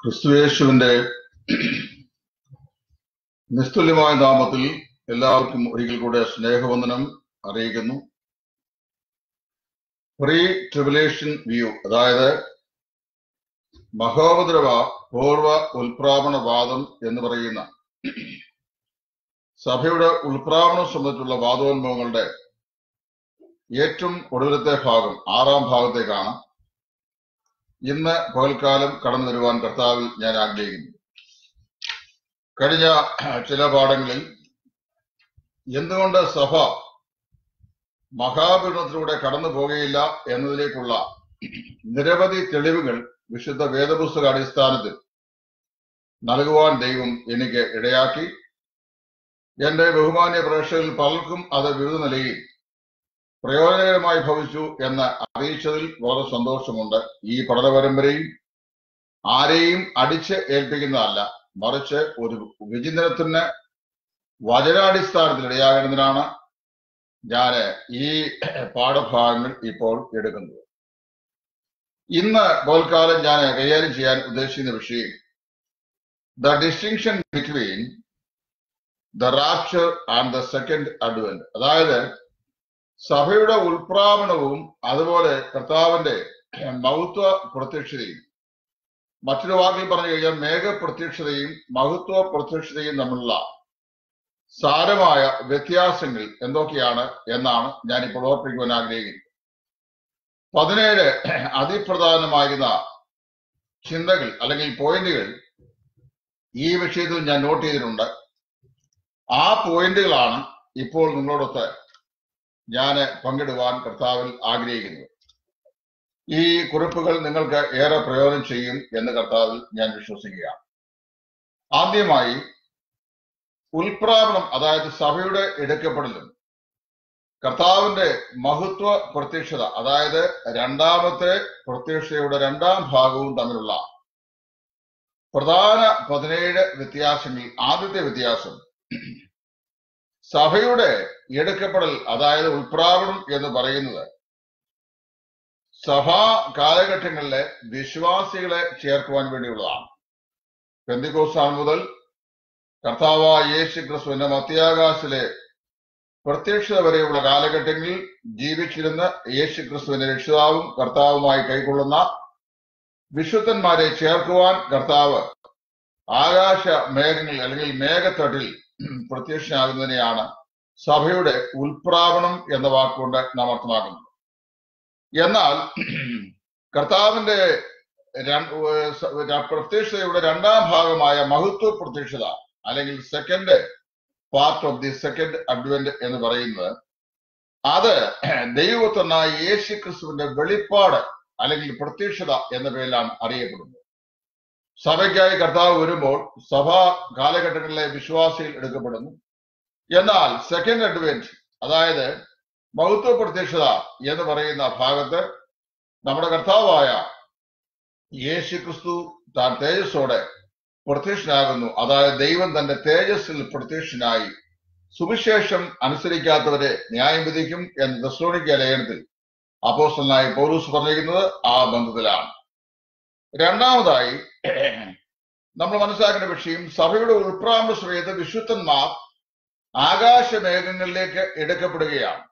ക്രിസ്തുയേശുവിന്റെ നിസ്തുല്യമായ നാമത്തിൽ എല്ലാവർക്കും ഒരിക്കൽ കൂടെ സ്നേഹവന്ദനം അറിയിക്കുന്നു പ്രീ ട്രിബുലേഷൻ വ്യൂ അതായത് മഹോപദ്രവ പൂർവ ഉൽപ്രാപണവാദം എന്ന് പറയുന്ന സഭയുടെ ഉൽപ്രാപണം സംബന്ധിച്ചുള്ള വാദോന്മുഖങ്ങളുടെ ഏറ്റവും ഒടുവിലത്തെ ഭാഗം ആറാം ഭാഗത്തേക്കാണ് ഇന്ന് പകൽക്കാലം കടന്നു വരുവാൻ കർത്താവിൽ ഞാൻ ആഗ്രഹിക്കുന്നു കഴിഞ്ഞ ചില പാഠങ്ങളിൽ എന്തുകൊണ്ട് സഭ മഹാപീഠത്തിലൂടെ കടന്നു പോകുകയില്ല എന്നതിലേക്കുള്ള നിരവധി തെളിവുകൾ വിശുദ്ധ വേദപുസ്തക അടിസ്ഥാനത്തിൽ നൽകുവാൻ ദൈവം എനിക്ക് ഇടയാക്കി എന്റെ ബഹുമാന്യ പ്രേക്ഷകരിൽ പലർക്കും അത് വിവിധ നിലയിൽ പ്രയോജനകരമായി ഭവിച്ചു എന്ന് അറിയിച്ചതിൽ വളരെ സന്തോഷമുണ്ട് ഈ പഠന പരമ്പരയിൽ ആരെയും അടിച്ച് ഏൽപ്പിക്കുന്നതല്ല മറിച്ച് ഒരു വിചിന്തനത്തിന് വചനാടിസ്ഥാനത്തിൽ ഇടയാകുന്നതിനാണ് ഞാൻ ഈ പാഠഭാഗങ്ങൾ ഇപ്പോൾ എടുക്കുന്നത് ഇന്ന് പോൽക്കാലം ഞാൻ കൈകാര്യം ചെയ്യാൻ ഉദ്ദേശിക്കുന്ന വിഷയം the distinction between the rapture and the second advent അതായത് സഭയുടെ ഉൾപ്രാവണവും അതുപോലെ കർത്താവിന്റെ മഹത്വ പ്രത്യക്ഷതയും മറ്റൊരു വാക്കിൽ പറഞ്ഞു കഴിഞ്ഞാൽ മേഘപ്രത്യക്ഷതയും മഹത്വ പ്രത്യക്ഷതയും തമ്മിലുള്ള സാരമായ വ്യത്യാസങ്ങൾ എന്തൊക്കെയാണ് എന്നാണ് ഞാനിപ്പോൾ ഓർപ്പിക്കുവാൻ ആഗ്രഹിക്കുന്നത് പതിനേഴ് അതിപ്രധാനമാകുന്ന ചിന്തകൾ അല്ലെങ്കിൽ പോയിന്റുകൾ ഈ വിഷയത്തിൽ ഞാൻ നോട്ട് ചെയ്തിട്ടുണ്ട് ആ പോയിന്റുകളാണ് ഇപ്പോൾ നിങ്ങളോടൊത്ത് ഞാൻ പങ്കിടുവാൻ കർത്താവിൽ ആഗ്രഹിക്കുന്നത് ഈ കുറിപ്പുകൾ നിങ്ങൾക്ക് ഏറെ പ്രയോജനം ചെയ്യും എന്ന് കർത്താവിൽ ഞാൻ വിശ്വസിക്കുകയാണ് ആദ്യമായി ഉൽപ്രാപണം അതായത് സഭയുടെ എടുക്കപ്പെടലും കർത്താവിന്റെ മഹത്വ പ്രത്യക്ഷത അതായത് രണ്ടാമത്തെ പ്രത്യക്ഷതയുടെ രണ്ടാം ഭാഗവും തമ്മിലുള്ള പ്രധാന പതിനേഴ് വ്യത്യാസങ്ങൾ ആദ്യത്തെ വ്യത്യാസം സഭയുടെ എടുക്കപ്പെടൽ അതായത് ഉൾപ്രാവണം എന്ന് പറയുന്നത് സഭാ കാലഘട്ടങ്ങളിലെ വിശ്വാസികളെ ചേർക്കുവാൻ വേണ്ടിയുള്ളതാണ് പെന്തിക്കോസ്താൻ മുതൽ കർത്താവായ യേശു ക്രിസ്തുവിന്റെ മധ്യാകാശിലെ പ്രത്യക്ഷത വരെയുള്ള കാലഘട്ടങ്ങളിൽ ജീവിച്ചിരുന്ന യേശു ക്രിസ്തുവിന്റെ രക്ഷിതാവും കർത്താവുമായി കൈക്കൊള്ളുന്ന വിശുദ്ധന്മാരെ ചേർക്കുവാൻ കർത്താവ് ആകാശ മേഘങ്ങളിൽ അല്ലെങ്കിൽ മേഘത്തട്ടിൽ പ്രത്യക്ഷനാകുന്നതിനെയാണ് സഭയുടെ ഉൽപ്രാവണം എന്ന വാക്കുകൊണ്ട് നാം അർത്ഥമാക്കുന്നത് എന്നാൽ കർത്താവിന്റെ പ്രത്യക്ഷതയുടെ രണ്ടാം ഭാഗമായ മഹത്വ പ്രത്യക്ഷത അല്ലെങ്കിൽ second part of the second advent എന്ന് പറയുന്നത് അത് ദൈവത്തനായ യേശു ക്രിസ്തുവിന്റെ വെളിപ്പാട് അല്ലെങ്കിൽ പ്രത്യക്ഷത എന്ന പേരിലാണ് അറിയപ്പെടുന്നത് സഭയ്ക്കായി കർത്താവ് വരുമ്പോൾ സഭാ കാലഘട്ടങ്ങളിലെ വിശ്വാസികൾ എടുക്കപ്പെടുന്നു എന്നാൽ സെക്കൻഡ് അഡ്വന്റ് അതായത് മഹത്വ പ്രത്യക്ഷത എന്ന് പറയുന്ന ഭാഗത്ത് നമ്മുടെ കർത്താവായ യേശു ക്രിസ്തു താൻ തേജസ്സോടെ പ്രത്യക്ഷനാകുന്നു അതായത് ദൈവം തന്റെ തേജസ്സിൽ പ്രത്യക്ഷനായി സുവിശേഷം അനുസരിക്കാത്തവരെ ന്യായം വിധിക്കും എന്ന് ദസ്ലോണിക്ക ലേഖനത്തിൽ അപ്പോസ്റ്റലായി പൗലൂസ് പറഞ്ഞിരിക്കുന്നത് ആ ബന്ധത്തിലാണ് രണ്ടാമതായി നമ്മൾ മനസ്സിലാക്കേണ്ട വിഷയം സഭയുടെ ഉൾപ്രാമ സമയത്ത് വിശുദ്ധന്മാർ ആകാശമേഘങ്ങളിലേക്ക് എടുക്കപ്പെടുകയാണ്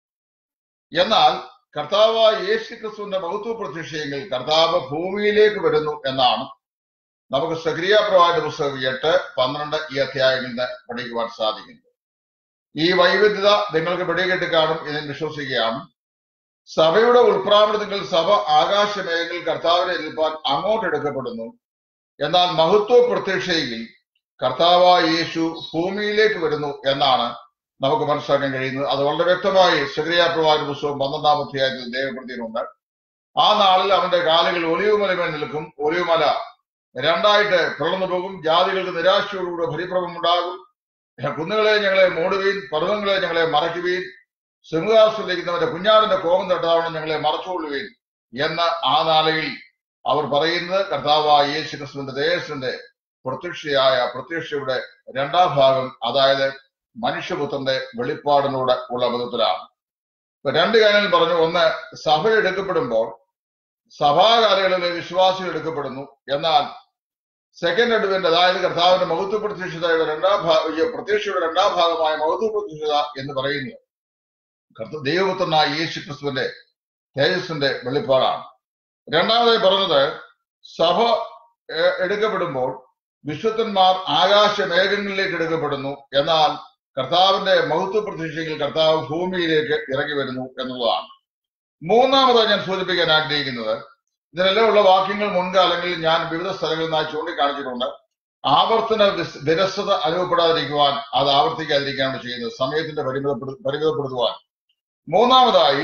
എന്നാൽ കർത്താവായ യേശു ക്രിസ്തുവിന്റെ മഹത്വ പ്രത്യക്ഷയെങ്കിൽ കർത്താവ് ഭൂമിയിലേക്ക് വരുന്നു എന്നാണ് നമുക്ക് സക്രിയ പ്രവാന്റെ പുസ്തകം എട്ട് പന്ത്രണ്ട് ഈ അധ്യായങ്ങളിൽ നിന്ന് പഠിക്കുവാൻ സാധിക്കുന്നത് ഈ വൈവിധ്യത നിങ്ങൾക്ക് പിടികെട്ടി കാണും എന്ന് വിശ്വസിക്കുകയാണ് സഭയുടെ ഉൾപ്രാമണത്തിൽ സഭ ആകാശമേഖലയിൽ കർത്താവിനെ എതിർപ്പാൻ അങ്ങോട്ട് എടുക്കപ്പെടുന്നു എന്നാൽ മഹത്വ പ്രത്യക്ഷയിൽ കർത്താവായ യേശു ഭൂമിയിലേക്ക് വരുന്നു എന്നാണ് നമുക്ക് മനസ്സിലാക്കാൻ കഴിയുന്നത് അത് വളരെ വ്യക്തമായി സക്രിയ പ്രവാചക പുസ്തകം പന്ത്രണ്ടാം അധ്യായത്തിൽ രേഖപ്പെടുത്തിയിട്ടുണ്ട് ആ നാളിൽ അവന്റെ കാലുകൾ ഒലിവുമലമേൽ നിൽക്കും ഒലിവുമല രണ്ടായിട്ട് പിളർന്നു പോകും ജാതികൾക്ക് നിരാശയോടുകൂടെ ഫലിപ്രഭം ഉണ്ടാകും കുന്നുകളെ ഞങ്ങളെ മൂടുവീൻ പർവ്വങ്ങളെ ഞങ്ങളെ മറയ്ക്കുവീൻ സിംഹാസനിരിക്കുന്നവന്റെ കുഞ്ഞാടിന്റെ കോപം തട്ടാവണം ഞങ്ങളെ മറച്ചുകൊള്ളുവീൻ എന്ന് ആ നാളിൽ അവർ പറയുന്നത് കർത്താവായ യേശു ക്രിസ്തുവിന്റെ ദേശത്തിന്റെ പ്രത്യക്ഷയായ പ്രത്യക്ഷയുടെ രണ്ടാം ഭാഗം അതായത് മനുഷ്യപുത്രന്റെ വെളിപ്പാടിനോട് ഉള്ള ബന്ധത്തിലാണ് ഇപ്പൊ രണ്ട് കാര്യങ്ങൾ പറഞ്ഞു ഒന്ന് സഭ എടുക്കപ്പെടുമ്പോൾ സഭാകാലങ്ങളിലെ വിശ്വാസികൾ എടുക്കപ്പെടുന്നു എന്നാൽ സെക്കൻഡ് അഡ്വന്റ് അതായത് കർത്താവിന്റെ മഹത്വ പ്രത്യക്ഷതയുടെ രണ്ടാം ഭാഗ ഈ പ്രത്യക്ഷയുടെ രണ്ടാം ഭാഗമായ മഹത്വ പ്രത്യക്ഷത എന്ന് പറയുന്നത് കർത്ത ദൈവപുത്രനായ യേശു ക്രിസ്തുവിന്റെ തേജസ്സിന്റെ വെളിപ്പാടാണ് രണ്ടാമതായി പറഞ്ഞത് സഭ ഏഹ്, എടുക്കപ്പെടുമ്പോൾ വിശുദ്ധന്മാർ ആകാശ മേഘങ്ങളിലേക്ക് എടുക്കപ്പെടുന്നു എന്നാൽ കർത്താവിന്റെ മഹത്വ പ്രതീക്ഷയിൽ കർത്താവ് ഭൂമിയിലേക്ക് ഇറങ്ങി വരുന്നു എന്നുള്ളതാണ് മൂന്നാമതായി ഞാൻ സൂചിപ്പിക്കാൻ ആഗ്രഹിക്കുന്നത് ഇതിനെല്ലാം ഉള്ള വാക്യങ്ങൾ മുൻകാലങ്ങളിൽ ഞാൻ വിവിധ സ്ഥലങ്ങളിൽ നിന്നായി ചൂണ്ടിക്കാണിച്ചിട്ടുണ്ട് ആവർത്തന വിസ്- വിരസത അനുഭവപ്പെടാതിരിക്കുവാൻ അത് ആവർത്തിക്കാതിരിക്കുകയാണ് ചെയ്യുന്നത് സമയത്തിന്റെ പരിമിതപ്പെടു പരിമിതപ്പെടുത്തുവാൻ മൂന്നാമതായി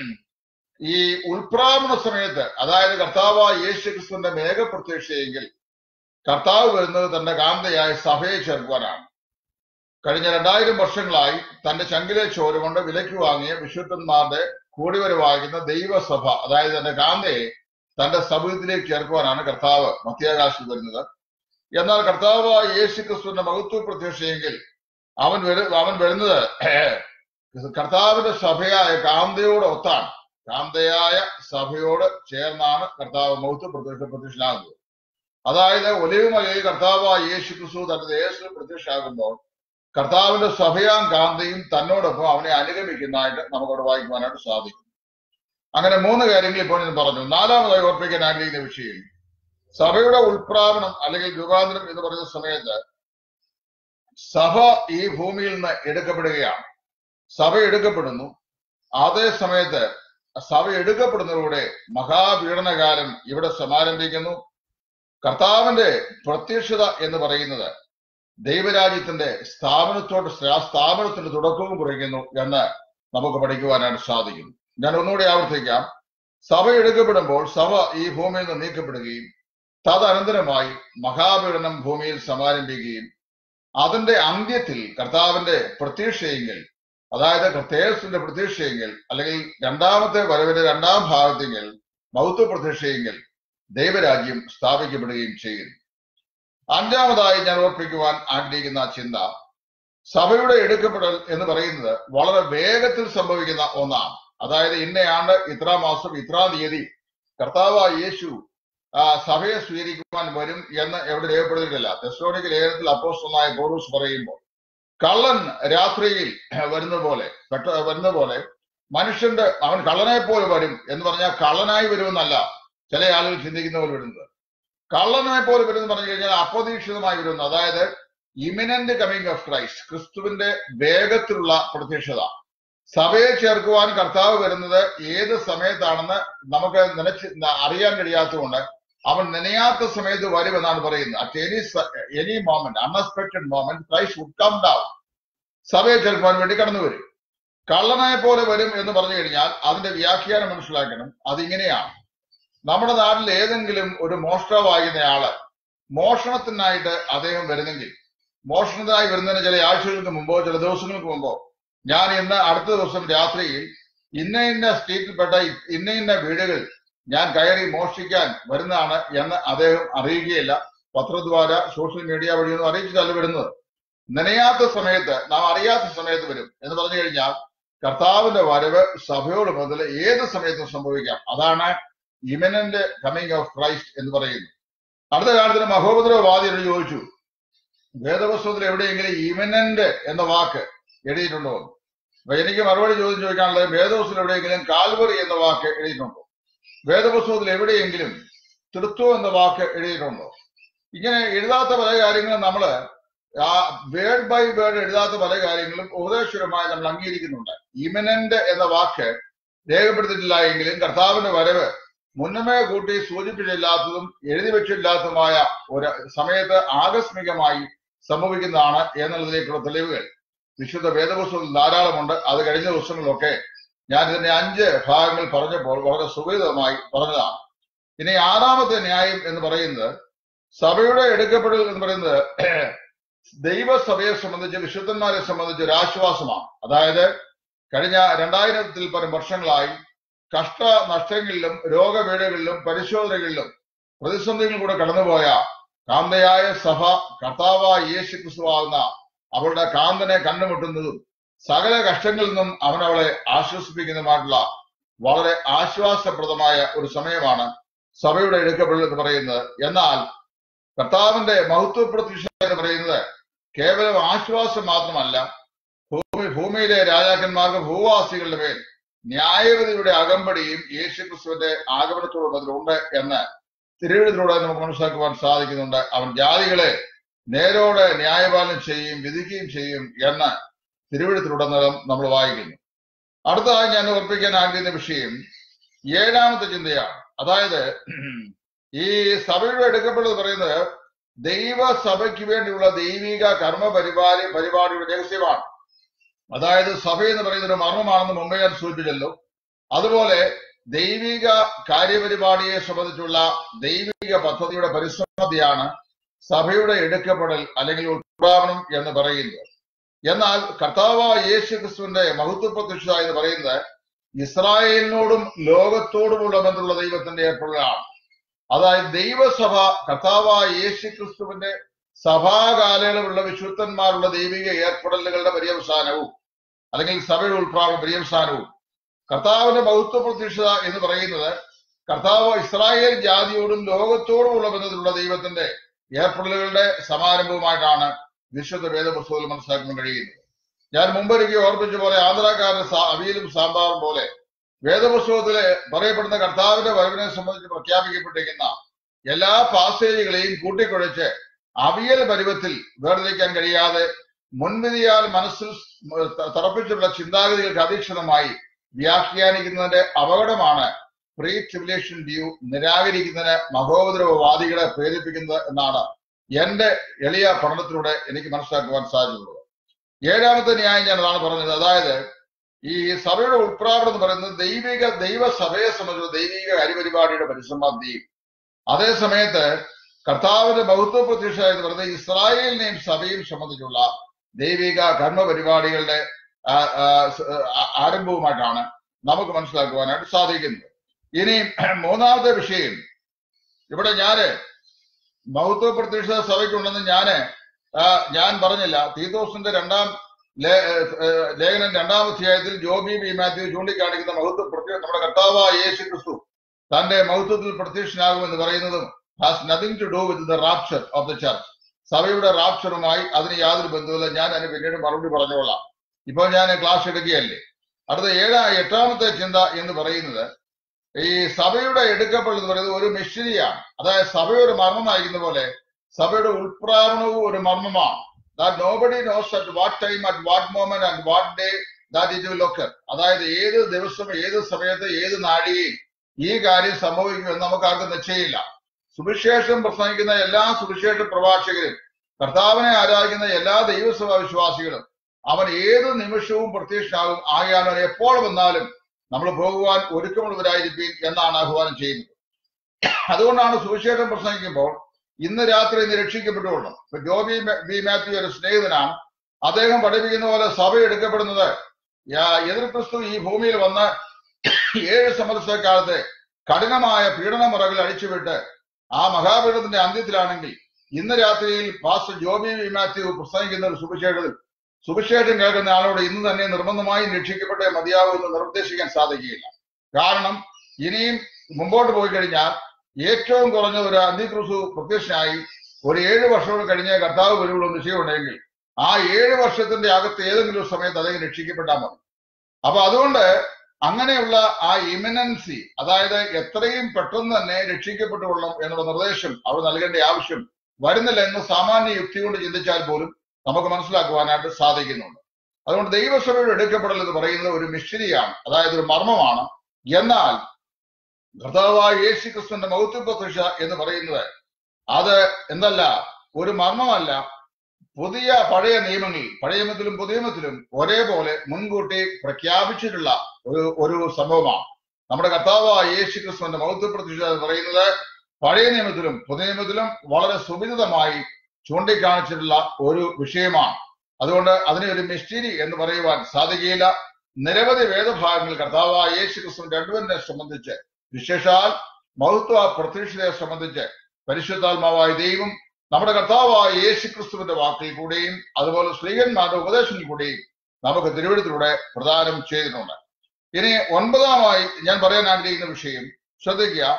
ഈ ഉൽപ്രാപണ സമയത്ത് അതായത് കർത്താവായ യേശു ക്രിസ്തുവിന്റെ മേഘപ്രത്യക്ഷയെങ്കിൽ കർത്താവ് വരുന്നത് തന്റെ കാന്തയായ സഭയെ ചേർക്കുവാനാണ് കഴിഞ്ഞ രണ്ടായിരം വർഷങ്ങളായി തന്റെ ചങ്കിലെ ചോര കൊണ്ട് വിലയ്ക്ക് വാങ്ങിയ വിശുദ്ധന്മാരുടെ കൂടിവരവാകുന്ന ദൈവസഭ അതായത് തന്റെ കാന്തയെ തന്റെ സഭത്തിലേക്ക് ചേർക്കുവാനാണ് കർത്താവ് മധ്യാകാശത്തിൽ വരുന്നത് എന്നാൽ കർത്താവ് യേശു ക്രിസ്തുവിന്റെ മഹത്വ പ്രത്യക്ഷയെങ്കിൽ അവൻ വരു അവൻ വരുന്നത് കർത്താവിന്റെ സഭയായ കാന്തയോട് ഒത്താണ് കാന്തയായ സഭയോട് ചേർന്നാണ് കർത്താവ് മൗത്ത് പ്രത്യക്ഷ പ്രത്യക്ഷനാകുന്നത് അതായത് ഒലിവ് മലയിൽ കർത്താവായ യേശു ക്രിസ്തു തന്റെ ദേശത്തിൽ പ്രത്യക്ഷമാകുമ്പോൾ കർത്താവിന്റെ സഭയാം കാന്തയും തന്നോടൊപ്പം അവനെ അനുഗമിക്കുന്നതായിട്ട് നമുക്കവിടെ വായിക്കുവാനായിട്ട് സാധിക്കും അങ്ങനെ മൂന്ന് കാര്യങ്ങൾ ഇപ്പോൾ ഞാൻ പറഞ്ഞു നാലാമതായി ഓർപ്പിക്കാൻ ആഗ്രഹിക്കുന്ന വിഷയം സഭയുടെ ഉൾപ്രാവണം അല്ലെങ്കിൽ രൂപാന്തരം എന്ന് പറയുന്ന സമയത്ത് സഭ ഈ ഭൂമിയിൽ നിന്ന് എടുക്കപ്പെടുകയാണ് സഭ എടുക്കപ്പെടുന്നു അതേ സമയത്ത് സഭ എടുക്കപ്പെടുന്നതിലൂടെ മഹാപീഡനകാലം ഇവിടെ സമാരംഭിക്കുന്നു കർത്താവിന്റെ പ്രത്യക്ഷത എന്ന് പറയുന്നത് ദൈവരാജ്യത്തിന്റെ സ്ഥാപനത്തോട് ആ സ്ഥാപനത്തിന്റെ തുടക്കവും കുറിക്കുന്നു എന്ന് നമുക്ക് പഠിക്കുവാനായിട്ട് സാധിക്കുന്നു ഞാൻ ഒന്നുകൂടി ആവർത്തിക്കാം സഭ എടുക്കപ്പെടുമ്പോൾ സഭ ഈ ഭൂമിയിൽ നിന്ന് നീക്കപ്പെടുകയും തദനന്തരമായി മഹാപീഡനം ഭൂമിയിൽ സമാരംഭിക്കുകയും അതിന്റെ അന്ത്യത്തിൽ കർത്താവിന്റെ പ്രത്യക്ഷയെങ്കിൽ അതായത് കർത്തേഴ്സിന്റെ പ്രത്യക്ഷയെങ്കിൽ അല്ലെങ്കിൽ രണ്ടാമത്തെ വരവിന്റെ രണ്ടാം ഭാഗത്തെങ്കിൽ മൗത്വ പ്രത്യക്ഷയെങ്കിൽ ദൈവരാജ്യം സ്ഥാപിക്കപ്പെടുകയും ചെയ്യുന്നു അഞ്ചാമതായി ഞാൻ ഓർപ്പിക്കുവാൻ ആഗ്രഹിക്കുന്ന ചിന്ത സഭയുടെ എടുക്കപ്പെടൽ എന്ന് പറയുന്നത് വളരെ വേഗത്തിൽ സംഭവിക്കുന്ന ഒന്നാണ് അതായത് ഇന്നയാണ്ട് ഇത്ര മാസം ഇത്ര തീയതി കർത്താവായ യേശു ആ സഭയെ സ്വീകരിക്കുവാൻ വരും എന്ന് എവിടെ രേഖപ്പെടുത്തിയിട്ടില്ല തെസ്ലോണിക്ക് ലേഖനത്തിൽ അപ്പോസ്റ്റലായ പൗരൂസ് പറയുമ്പോൾ കള്ളൻ രാത്രിയിൽ വരുന്ന പോലെ പെട്ട വരുന്ന പോലെ മനുഷ്യന്റെ അവൻ കള്ളനെ പോലെ വരും എന്ന് പറഞ്ഞാൽ കള്ളനായി വരുമെന്നല്ല ചില ആളുകൾ ചിന്തിക്കുന്ന പോലെ വരുന്നത് കള്ളനെ പോലെ വരുമെന്ന് പറഞ്ഞു കഴിഞ്ഞാൽ അപ്രതീക്ഷിതമായി വരുന്നു അതായത് ഇമിനന്റ് കമ്മിങ് ഓഫ് ക്രൈസ്റ്റ് ക്രിസ്തുവിന്റെ വേഗത്തിലുള്ള പ്രത്യക്ഷത സഭയെ ചേർക്കുവാൻ കർത്താവ് വരുന്നത് ഏത് സമയത്താണെന്ന് നമുക്ക് നനച്ച് അറിയാൻ കഴിയാത്തതുകൊണ്ട് അവൻ നനയാത്ത സമയത്ത് വരുമെന്നാണ് പറയുന്നത് at any any moment unexpected moment Christ would come down സഭയെ ചേർക്കുവാൻ വേണ്ടി കടന്നു വരും കള്ളനെ പോലെ വരും എന്ന് പറഞ്ഞു കഴിഞ്ഞാൽ അതിന്റെ വ്യാഖ്യാനം മനസ്സിലാക്കണം അതിങ്ങനെയാണ് നമ്മുടെ നാട്ടിൽ ഏതെങ്കിലും ഒരു മോഷ്ടാവാകുന്നയാള് മോഷണത്തിനായിട്ട് അദ്ദേഹം വരുന്നെങ്കിൽ മോഷണത്തിനായി വരുന്നതിന് ചില ആഴ്ചകൾക്ക് മുമ്പോ ചില ദിവസങ്ങൾക്ക് മുമ്പോ ഞാൻ ഇന്ന് അടുത്ത ദിവസം രാത്രിയിൽ ഇന്ന ഇന്ന സ്ട്രീറ്റിൽപ്പെട്ട ഇന്ന ഇന്ന വീടുകൾ ഞാൻ കയറി മോഷ്ടിക്കാൻ വരുന്നതാണ് എന്ന് അദ്ദേഹം അറിയുകയില്ല പത്രദ്വാര സോഷ്യൽ മീഡിയ വഴിയൊന്നും അറിയിച്ചിട്ടല്ല വരുന്നത് നനയാത്ത സമയത്ത് നാം അറിയാത്ത സമയത്ത് വരും എന്ന് പറഞ്ഞു കഴിഞ്ഞാൽ കർത്താവിന്റെ വരവ് സഭയോട് മുതൽ ഏത് സമയത്തും സംഭവിക്കാം അതാണ് ഇമനന്റ് കമ്മിങ് ഓഫ് ക്രൈസ്റ്റ് എന്ന് പറയുന്നു അടുത്ത കാലത്തിന് മഹോപദ്രവവാദിയോട് ചോദിച്ചു വേദപുസ്തകത്തിൽ എവിടെയെങ്കിലും ഇമനന്റ് എന്ന വാക്ക് എഴുതിയിട്ടുണ്ടോ എന്ന്. അപ്പൊ എനിക്ക് മറുപടി ചോദ്യം ചോദിക്കാനുള്ളത് വേദപുസ്തകത്തിൽ എവിടെയെങ്കിലും കാൽവറി എന്ന വാക്ക് എഴുതിയിട്ടുണ്ടോ വേദപുസ്തകത്തിൽ എവിടെയെങ്കിലും തൃത്വം എന്ന വാക്ക് എഴുതിയിട്ടുണ്ടോ ഇങ്ങനെ എഴുതാത്ത പല കാര്യങ്ങളും നമ്മള് ആ വേർഡ് ബൈ വേർഡ് എഴുതാത്ത പല കാര്യങ്ങളും ഉപദേശപരമായി നമ്മൾ അംഗീകരിക്കുന്നുണ്ട് ഇമനന്റ് എന്ന വാക്ക് രേഖപ്പെടുത്തിയിട്ടില്ല എങ്കിലും കർത്താവിന്റെ വരവ് മുന്നമേ കൂട്ടി സൂചിപ്പിച്ചില്ലാത്തതും എഴുതി വെച്ചില്ലാത്തതുമായ ഒരു സമയത്ത് ആകസ്മികമായി സംഭവിക്കുന്നതാണ് എന്നുള്ളതിലേക്കുള്ള തെളിവുകൾ വിശുദ്ധ വേദപുസ്തകത്തിൽ ധാരാളമുണ്ട് അത് കഴിഞ്ഞ ദിവസങ്ങളിലൊക്കെ ഞാൻ ഇതിന്റെ അഞ്ച് ഭാഗങ്ങൾ പറഞ്ഞപ്പോൾ വളരെ സുഖിതമായി പറഞ്ഞതാണ് ഇനി ആറാമത്തെ ന്യായം എന്ന് പറയുന്നത് സഭയുടെ എടുക്കപ്പെടൽ എന്ന് പറയുന്നത് ദൈവസഭയെ സംബന്ധിച്ച് വിശുദ്ധന്മാരെ സംബന്ധിച്ച് ഒരു ആശ്വാസമാണ് അതായത് കഴിഞ്ഞ രണ്ടായിരത്തിൽ പരം വർഷങ്ങളായി കഷ്ട നഷ്ടങ്ങളിലും രോഗപീഠകളിലും പരിശോധനകളിലും പ്രതിസന്ധികളിൽ കൂടെ കടന്നുപോയ കാന്തയായ സഭ കർത്താവായ യേശു ക്രിസ്തുവാകുന്ന അവളുടെ കാന്തനെ കണ്ടുമുട്ടുന്നതും സകല കഷ്ടങ്ങളിൽ നിന്നും അവൻ അവളെ ആശ്വസിപ്പിക്കുന്നതുമായിട്ടുള്ള വളരെ ആശ്വാസപ്രദമായ ഒരു സമയമാണ് സഭയുടെ എടുക്കപ്പെടൽ എന്ന് പറയുന്നത് എന്നാൽ കർത്താവിന്റെ മഹത്വ പ്രതീക്ഷ എന്ന് പറയുന്നത് കേവലം ആശ്വാസം മാത്രമല്ല ഭൂമി ഭൂമിയിലെ രാജാക്കന്മാർക്ക് ഭൂവാസികളുടെ മേൽ ന്യായവിധിയുടെ അകമ്പടിയും യേശു ക്രിസ്തുവിന്റെ ആഗമനത്തോടും അതിലുണ്ട് എന്ന് തിരുവഴുത്തിലൂടെ നമുക്ക് മനസ്സിലാക്കുവാൻ സാധിക്കുന്നുണ്ട് അവൻ ജാതികളെ നേരോടെ ന്യായപാലനം ചെയ്യും വിധിക്കുകയും ചെയ്യും എന്ന് തിരുവഴുത്തിലുടനീളം നമ്മൾ വായിക്കുന്നു അടുത്തതായി ഞാൻ ഓർപ്പിക്കാൻ ആഗ്രഹിക്കുന്ന വിഷയം ഏഴാമത്തെ ചിന്തയാണ് അതായത് ഈ സഭയുടെ എടുക്കപ്പെടുന്നത് പറയുന്നത് ദൈവസഭയ്ക്ക് വേണ്ടിയുള്ള ദൈവിക കർമ്മ പരിപാടി പരിപാടിയുടെ രഹസ്യമാണ് അതായത് സഭ എന്ന് പറയുന്നത് ഒരു മർമ്മമാണെന്ന് മുമ്പേ ഞാൻ സൂചിപ്പിച്ചല്ലോ അതുപോലെ ദൈവിക കാര്യപരിപാടിയെ സംബന്ധിച്ചുള്ള ദൈവിക പദ്ധതിയുടെ പരിസമതിയാണ് സഭയുടെ എടുക്കപ്പെടൽ അല്ലെങ്കിൽ ഉത്പ്രാപനം എന്ന് പറയുന്നത് എന്നാൽ കർത്താവായ യേശു ക്രിസ്തുവിന്റെ മഹത്വ പ്രത്യക്ഷ എന്ന് പറയുന്നത് ഇസ്രായേലിനോടും ലോകത്തോടുമുള്ള ബന്ധമുള്ള ദൈവത്തിന്റെ ഏർപ്പെടലാണ് അതായത് ദൈവസഭ കർത്താവായ യേശു ക്രിസ്തുവിന്റെ സഭാകാലയളവിലുള്ള വിശുദ്ധന്മാരുടെ ദൈവിക ഏർപ്പെടലുകളുടെ പര്യവസാനവും അല്ലെങ്കിൽ സഭയുടെ ഉൾപ്രാവണ പര്യവസാനവും കർത്താവിന്റെ മഹത്വ പ്രത്യക്ഷത എന്ന് പറയുന്നത് കർത്താവ് ഇസ്രായേൽ ജാതിയോടും ലോകത്തോടുമുള്ള ബന്ധത്തിലുള്ള ദൈവത്തിന്റെ ഏർപ്പെടലുകളുടെ സമാരംഭവുമായിട്ടാണ് വിശുദ്ധ വേദപുസ്തകത്തിൽ മനസ്സിലാക്കാൻ കഴിയുന്നത് ഞാൻ മുമ്പൊരിക്കൽ ഓർപ്പിച്ച പോലെ ആന്ധ്രാക്കാരന്റെ സാ- അവിയലും സാമ്പാറും പോലെ വേദപുസ്തകത്തിലെ പറയപ്പെടുന്ന കർത്താവിന്റെ വരവിനെ സംബന്ധിച്ച് പ്രഖ്യാപിക്കപ്പെട്ടിരിക്കുന്ന എല്ലാ പാസേജുകളെയും കൂട്ടിക്കുഴച്ച് അവിയൽ പരുവത്തിൽ വേർതിരിക്കാൻ കഴിയാതെ മുൻവിധിയാൽ മനസ്സിൽ ത- തറപ്പിച്ചിട്ടുള്ള ചിന്താഗതികൾക്ക് അധീക്ഷിതമായി വ്യാഖ്യാനിക്കുന്നതിന്റെ അപകടമാണ് പ്രീ ട്രിബുലേഷൻ വ്യൂ നിരാകരിക്കുന്നതിന് മഹോപദ്രവവാദികളെ പ്രേരിപ്പിക്കുന്നത് എന്നാണ് എന്റെ എളിയ പഠനത്തിലൂടെ എനിക്ക് മനസ്സിലാക്കുവാൻ സാധിച്ചിട്ടുള്ളത് ഏഴാമത്തെ ന്യായം ഞാൻ അതാണ് പറഞ്ഞത് അതായത് ഈ സഭയുടെ ഉൾപ്രാവണം എന്ന് പറയുന്നത് ദൈവിക ദൈവസഭയെ സംബന്ധിച്ചുള്ള ദൈവിക കാര്യപരിപാടിയുടെ പരിസമാപ്തിയും അതേ സമയത്ത് കർത്താവിന്റെ ബൗദ്ധ പ്രതീക്ഷ എന്ന് പറയുന്നത് ഇസ്രായേലിനെയും സഭയും സംബന്ധിച്ചുള്ള ദൈവിക കർമ്മ പരിപാടികളുടെ ആ, ആ, സ- ആ, ആരംഭവുമായിട്ടാണ് നമുക്ക് മനസ്സിലാക്കുവാനായിട്ട് സാധിക്കുന്നത് ഇനി മൂന്നാമത്തെ വിഷയം ഇവിടെ ഞാന് മഹത്വ പ്രതീക്ഷ സഭയ്ക്കുണ്ടെന്ന് ഞാന് ആ, ഞാൻ പറഞ്ഞില്ല തീതോസിന്റെ രണ്ടാം ലേ- ഏ, ഏ, ലേഖനം രണ്ടാം അധ്യായത്തിൽ ജോബി ബി മാത്യു ചൂണ്ടിക്കാണിക്കുന്ന മഹത്വ പ്രത്യേക നമ്മുടെ കർത്താവായ യേശു ക്രിസ്തു തന്റെ മഹത്വത്തിൽ പ്രത്യക്ഷനാകുമെന്ന് പറയുന്നതും has nothing to do with the rapture of the church സഭയുടെ റാപ്ചറുമായി അതിന് യാതൊരു ബന്ധവുമില്ല ഞാൻ അതിന് പിന്നീട് മറുപടി പറഞ്ഞുകൊള്ളാം ഇപ്പോൾ ഞാൻ ക്ലാസ് എടുക്കുകയല്ലേ അടുത്ത ഏഴാ എട്ടാമത്തെ ചിന്ത എന്ന് പറയുന്നത് ഈ സഭയുടെ എടുക്കപ്പെടൽ എന്ന് പറയുന്നത് ഒരു മിഷനിയാണ് അതായത് സഭ ഒരു മർമ്മമായിരിക്കുന്ന പോലെ സഭയുടെ ഉൾപ്രാവണവും ഒരു മർമ്മമാണ് that nobody knows at what time at what moment and what day that it will occur അതായത് ഏത് ദിവസം ഏത് സമയത്ത് ഏത് നാഴികയിൽ ഈ കാര്യം സംഭവിക്കുമെന്ന് നമുക്ക് ആർക്കും നിശ്ചയമില്ല സുവിശേഷം പ്രസംഗിക്കുന്ന എല്ലാ സുവിശേഷ പ്രഭാഷകരും കർത്താവിനെ ആരാധിക്കുന്ന എല്ലാ ദൈവസഭ വിശ്വാസികളും അവൻ ഏത് നിമിഷവും പ്രത്യക്ഷനാകും ആകയാൽ അവൻ എപ്പോൾ വന്നാലും നമ്മൾ പോകുവാൻ ഒരുക്കമുള്ളവരായിരിക്കും എന്നാണ് ആഹ്വാനം ചെയ്യുന്നത് അതുകൊണ്ടാണ് സുവിശേഷം പ്രസംഗിക്കുമ്പോൾ ഇന്ന് രാത്രി ഇന്ന് രക്ഷിക്കപ്പെട്ടുകൊള്ളണം ഇപ്പൊ ജോബി മ- ബി മാത്യു ഒരു സ്നേഹിതനാണ് അദ്ദേഹം പഠിപ്പിക്കുന്ന പോലെ സഭ എടുക്കപ്പെടുന്നത് യാ- എതിർ ക്രിസ്തു ഈ ഭൂമിയിൽ വന്ന് ഏഴ് സംവത്സരക്കാലത്തെ കഠിനമായ പീഡനമുറകൾ അഴിച്ചുവിട്ട് ആ മഹാപീഠത്തിന്റെ അന്ത്യത്തിലാണെങ്കിൽ ഇന്ന് രാത്രിയിൽ പാസ്റ്റർ ജോബി വി മാത്യു പ്രസംഗിക്കുന്ന ഒരു സുവിശേഷത്തിൽ സുവിശേഷം കേൾക്കുന്ന ആളോട് ഇന്ന് തന്നെ നിർബന്ധമായും രക്ഷിക്കപ്പെട്ടേ മതിയാവൂ എന്ന് നിർദ്ദേശിക്കാൻ സാധിക്കുകയില്ല കാരണം ഇനിയും മുമ്പോട്ട് പോയി കഴിഞ്ഞാൽ ഏറ്റവും കുറഞ്ഞ ഒരു അന്തിക്രിസ്തു പ്രത്യക്ഷനായി ഒരു ഏഴ് വർഷം കഴിഞ്ഞ് കർത്താവ് വരുള്ള നിശ്ചയമുണ്ടെങ്കിൽ ആ ഏഴ് വർഷത്തിന്റെ അകത്ത് ഏതെങ്കിലും ഒരു സമയത്ത് അദ്ദേഹം രക്ഷിക്കപ്പെട്ടാൽ മതി അപ്പൊ അതുകൊണ്ട് അങ്ങനെയുള്ള ആ ഇമിനൻസി അതായത് എത്രയും പെട്ടെന്ന് തന്നെ രക്ഷിക്കപ്പെട്ടുകൊള്ളണം എന്നുള്ള നിർദ്ദേശം അവർ നൽകേണ്ട ആവശ്യം വരുന്നില്ല എന്ന് സാമാന്യ യുക്തി കൊണ്ട് ചിന്തിച്ചാൽ പോലും നമുക്ക് മനസ്സിലാക്കുവാനായിട്ട് സാധിക്കുന്നുണ്ട് അതുകൊണ്ട് ദൈവസഭയുടെ എടുക്കപ്പെടൽ എന്ന് പറയുന്നത് ഒരു മിസ്റ്ററിയാണ് അതായത് ഒരു മർമ്മമാണ് എന്നാൽ കർത്താവായ യേശു ക്രിസ്തുവിന്റെ മൗത്വ പ്രത്യക്ഷ എന്ന് പറയുന്നത് അത് എന്തല്ല ഒരു മർമ്മമല്ല പുതിയ പഴയ നിയമങ്ങളിൽ പഴയ നിയമത്തിലും പുതിയ നിയമത്തിലും ഒരേപോലെ മുൻകൂട്ടി പ്രഖ്യാപിച്ചിട്ടുള്ള ഒരു ഒരു സംഭവമാണ് നമ്മുടെ കർത്താവായ യേശു ക്രിസ്തുവിന്റെ മൗത്വ പ്രത്യക്ഷ എന്ന് പറയുന്നത് പഴയ നിയമത്തിലും പുതിയ നിയമത്തിലും വളരെ സുവിദിതമായി ചൂണ്ടിക്കാണിച്ചിട്ടുള്ള ഒരു വിഷയമാണ് അതുകൊണ്ട് അതിനെ ഒരു മിസ്റ്റീരി എന്ന് പറയുവാൻ സാധിക്കുകയില്ല നിരവധി വേദഭാഗങ്ങൾ കർത്താവായ യേശു ക്രിസ്തുവിന്റെ രണ്ടുപേരെ സംബന്ധിച്ച് വിശേഷാൽ മഹത്വ പ്രത്യക്ഷതയെ സംബന്ധിച്ച് പരിശുദ്ധാത്മാവായ ദൈവം നമ്മുടെ കർത്താവായ യേശു ക്രിസ്തുവിന്റെ വാക്കിൽ കൂടെയും അതുപോലെ സ്ത്രീകന്മാരുടെ ഉപദേശത്തിൽ കൂടെയും നമുക്ക് തിരുവഴുത്തിലൂടെ പ്രദാനം ചെയ്തിട്ടുണ്ട് ഇനി ഒൻപതാമായി ഞാൻ പറയാൻ ആഗ്രഹിക്കുന്ന വിഷയം ശ്രദ്ധിക്കുക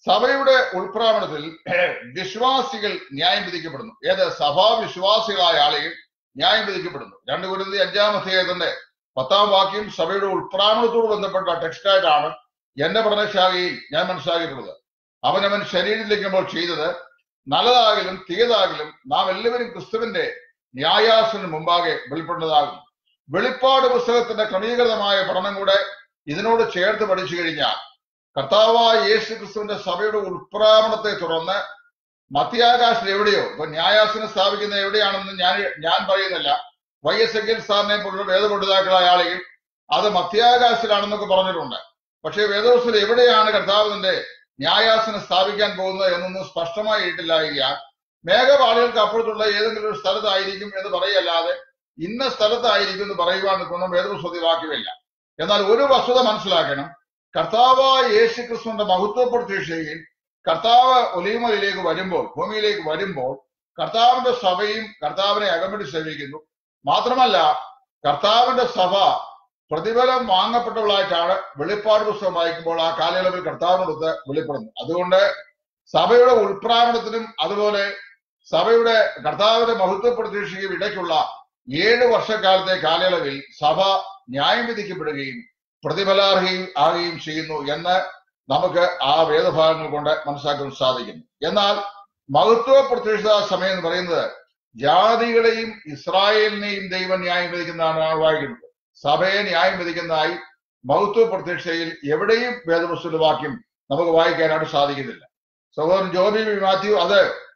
സഭയുടെ ഉൾപ്രാവണത്തിൽ വിശ്വാസികൾ ന്യായം വിധിക്കപ്പെടുന്നു ഏത് സഭാവിശ്വാസികളായ ആളുകൾ ന്യായം വിധിക്കപ്പെടുന്നു രണ്ട് കുരുതി അഞ്ചാം അധ്യായത്തിന്റെ പത്താം വാക്യം സഭയുടെ ഉൾപ്രാവണത്തോട് ബന്ധപ്പെട്ട ടെക്സ്റ്റായിട്ടാണ് എന്റെ പഠനശാഖയിൽ ഞാൻ മനസ്സിലാക്കിയിട്ടുള്ളത് അവനവൻ ശരീരത്തിലേക്കുമ്പോൾ ചെയ്തത് നല്ലതാകലും തീയതാകലും നാം എല്ലാവരും ക്രിസ്തുവിന്റെ ന്യായാസന മുമ്പാകെ വെളിപ്പെടുന്നതാകും വെളിപ്പാട് പുസ്തകത്തിന്റെ ക്രമീകൃതമായ പഠനം കൂടെ ഇതിനോട് ചേർത്ത് പഠിച്ചു കഴിഞ്ഞാൽ കർത്താവായ യേശു ക്രിസ്തുവിന്റെ സഭയുടെ ഉൾപ്രാവണത്തെ തുടർന്ന് മധ്യാകാശത്തിൽ എവിടെയോ ഇപ്പൊ ന്യായാസനം സ്ഥാപിക്കുന്ന എവിടെയാണെന്ന് ഞാൻ ഞാൻ പറയുന്നില്ല വൈ എസ് എങ്കിൽ സാറിനെ പോലുള്ള വേദപണ്ഡിതാക്കളായ ആളുകൾ അത് മധ്യാകാശത്തിലാണെന്നൊക്കെ പറഞ്ഞിട്ടുണ്ട് പക്ഷേ വേദവസ്തുത എവിടെയാണ് കർത്താവിന്റെ ന്യായാസനം സ്ഥാപിക്കാൻ പോകുന്നത് എന്നൊന്നും സ്പഷ്ടമായിട്ടില്ല എങ്കിൽ മേഘപാളികൾക്ക് അപ്പുറത്തുള്ള ഏതെങ്കിലും ഒരു സ്ഥലത്തായിരിക്കും എന്ന് പറയല്ലാതെ ഇന്ന സ്ഥലത്തായിരിക്കും എന്ന് പറയുവാൻ കൊണ്ടും വേദപുസ്തകത്തിൽ വാക്യമില്ല എന്നാൽ ഒരു വസ്തുത മനസ്സിലാക്കണം കർത്താവായ യേശു ക്രിസ്തുവിന്റെ മഹത്വ പ്രതീക്ഷയിൽ കർത്താവ് ഒലിമയിലേക്ക് വരുമ്പോൾ ഭൂമിയിലേക്ക് വരുമ്പോൾ കർത്താവിന്റെ സഭയും കർത്താവിനെ അകമ്പടി സേവിക്കുന്നു മാത്രമല്ല കർത്താവിന്റെ സഭ പ്രതിഫലം വാങ്ങപ്പെട്ടവളായിട്ടാണ് വെളിപ്പാട് പുസ്തകം വായിക്കുമ്പോൾ ആ കാലയളവിൽ കർത്താവിനടുത്ത് വെളിപ്പെടുന്നു അതുകൊണ്ട് സഭയുടെ ഉൾപ്രാവണത്തിനും അതുപോലെ സഭയുടെ കർത്താവിന്റെ മഹത്വ പ്രതീക്ഷയ്ക്കും ഇടയ്ക്കുള്ള ഏഴ് വർഷക്കാലത്തെ കാലയളവിൽ സഭ ന്യായം വിധിക്കപ്പെടുകയും പ്രതിഫലാർഹയും ആകുകയും ചെയ്യുന്നു എന്ന് നമുക്ക് ആ വേദഭാഗങ്ങൾ കൊണ്ട് മനസ്സിലാക്കാൻ സാധിക്കുന്നു എന്നാൽ മഹത്വ പ്രത്യക്ഷ സമയം എന്ന് പറയുന്നത് ജാതികളെയും ഇസ്രായേലിനെയും ദൈവം ന്യായം വിധിക്കുന്നതാണ് വായിക്കുന്നത് സഭയെ ന്യായം വിധിക്കുന്നതായി മഹത്വ പ്രത്യക്ഷയിൽ എവിടെയും വേദപുസ്തക വാക്യം നമുക്ക് വായിക്കാനായിട്ട് സാധിക്കുന്നില്ല സഹോദരൻ ജോബി വി മാത്യു അത്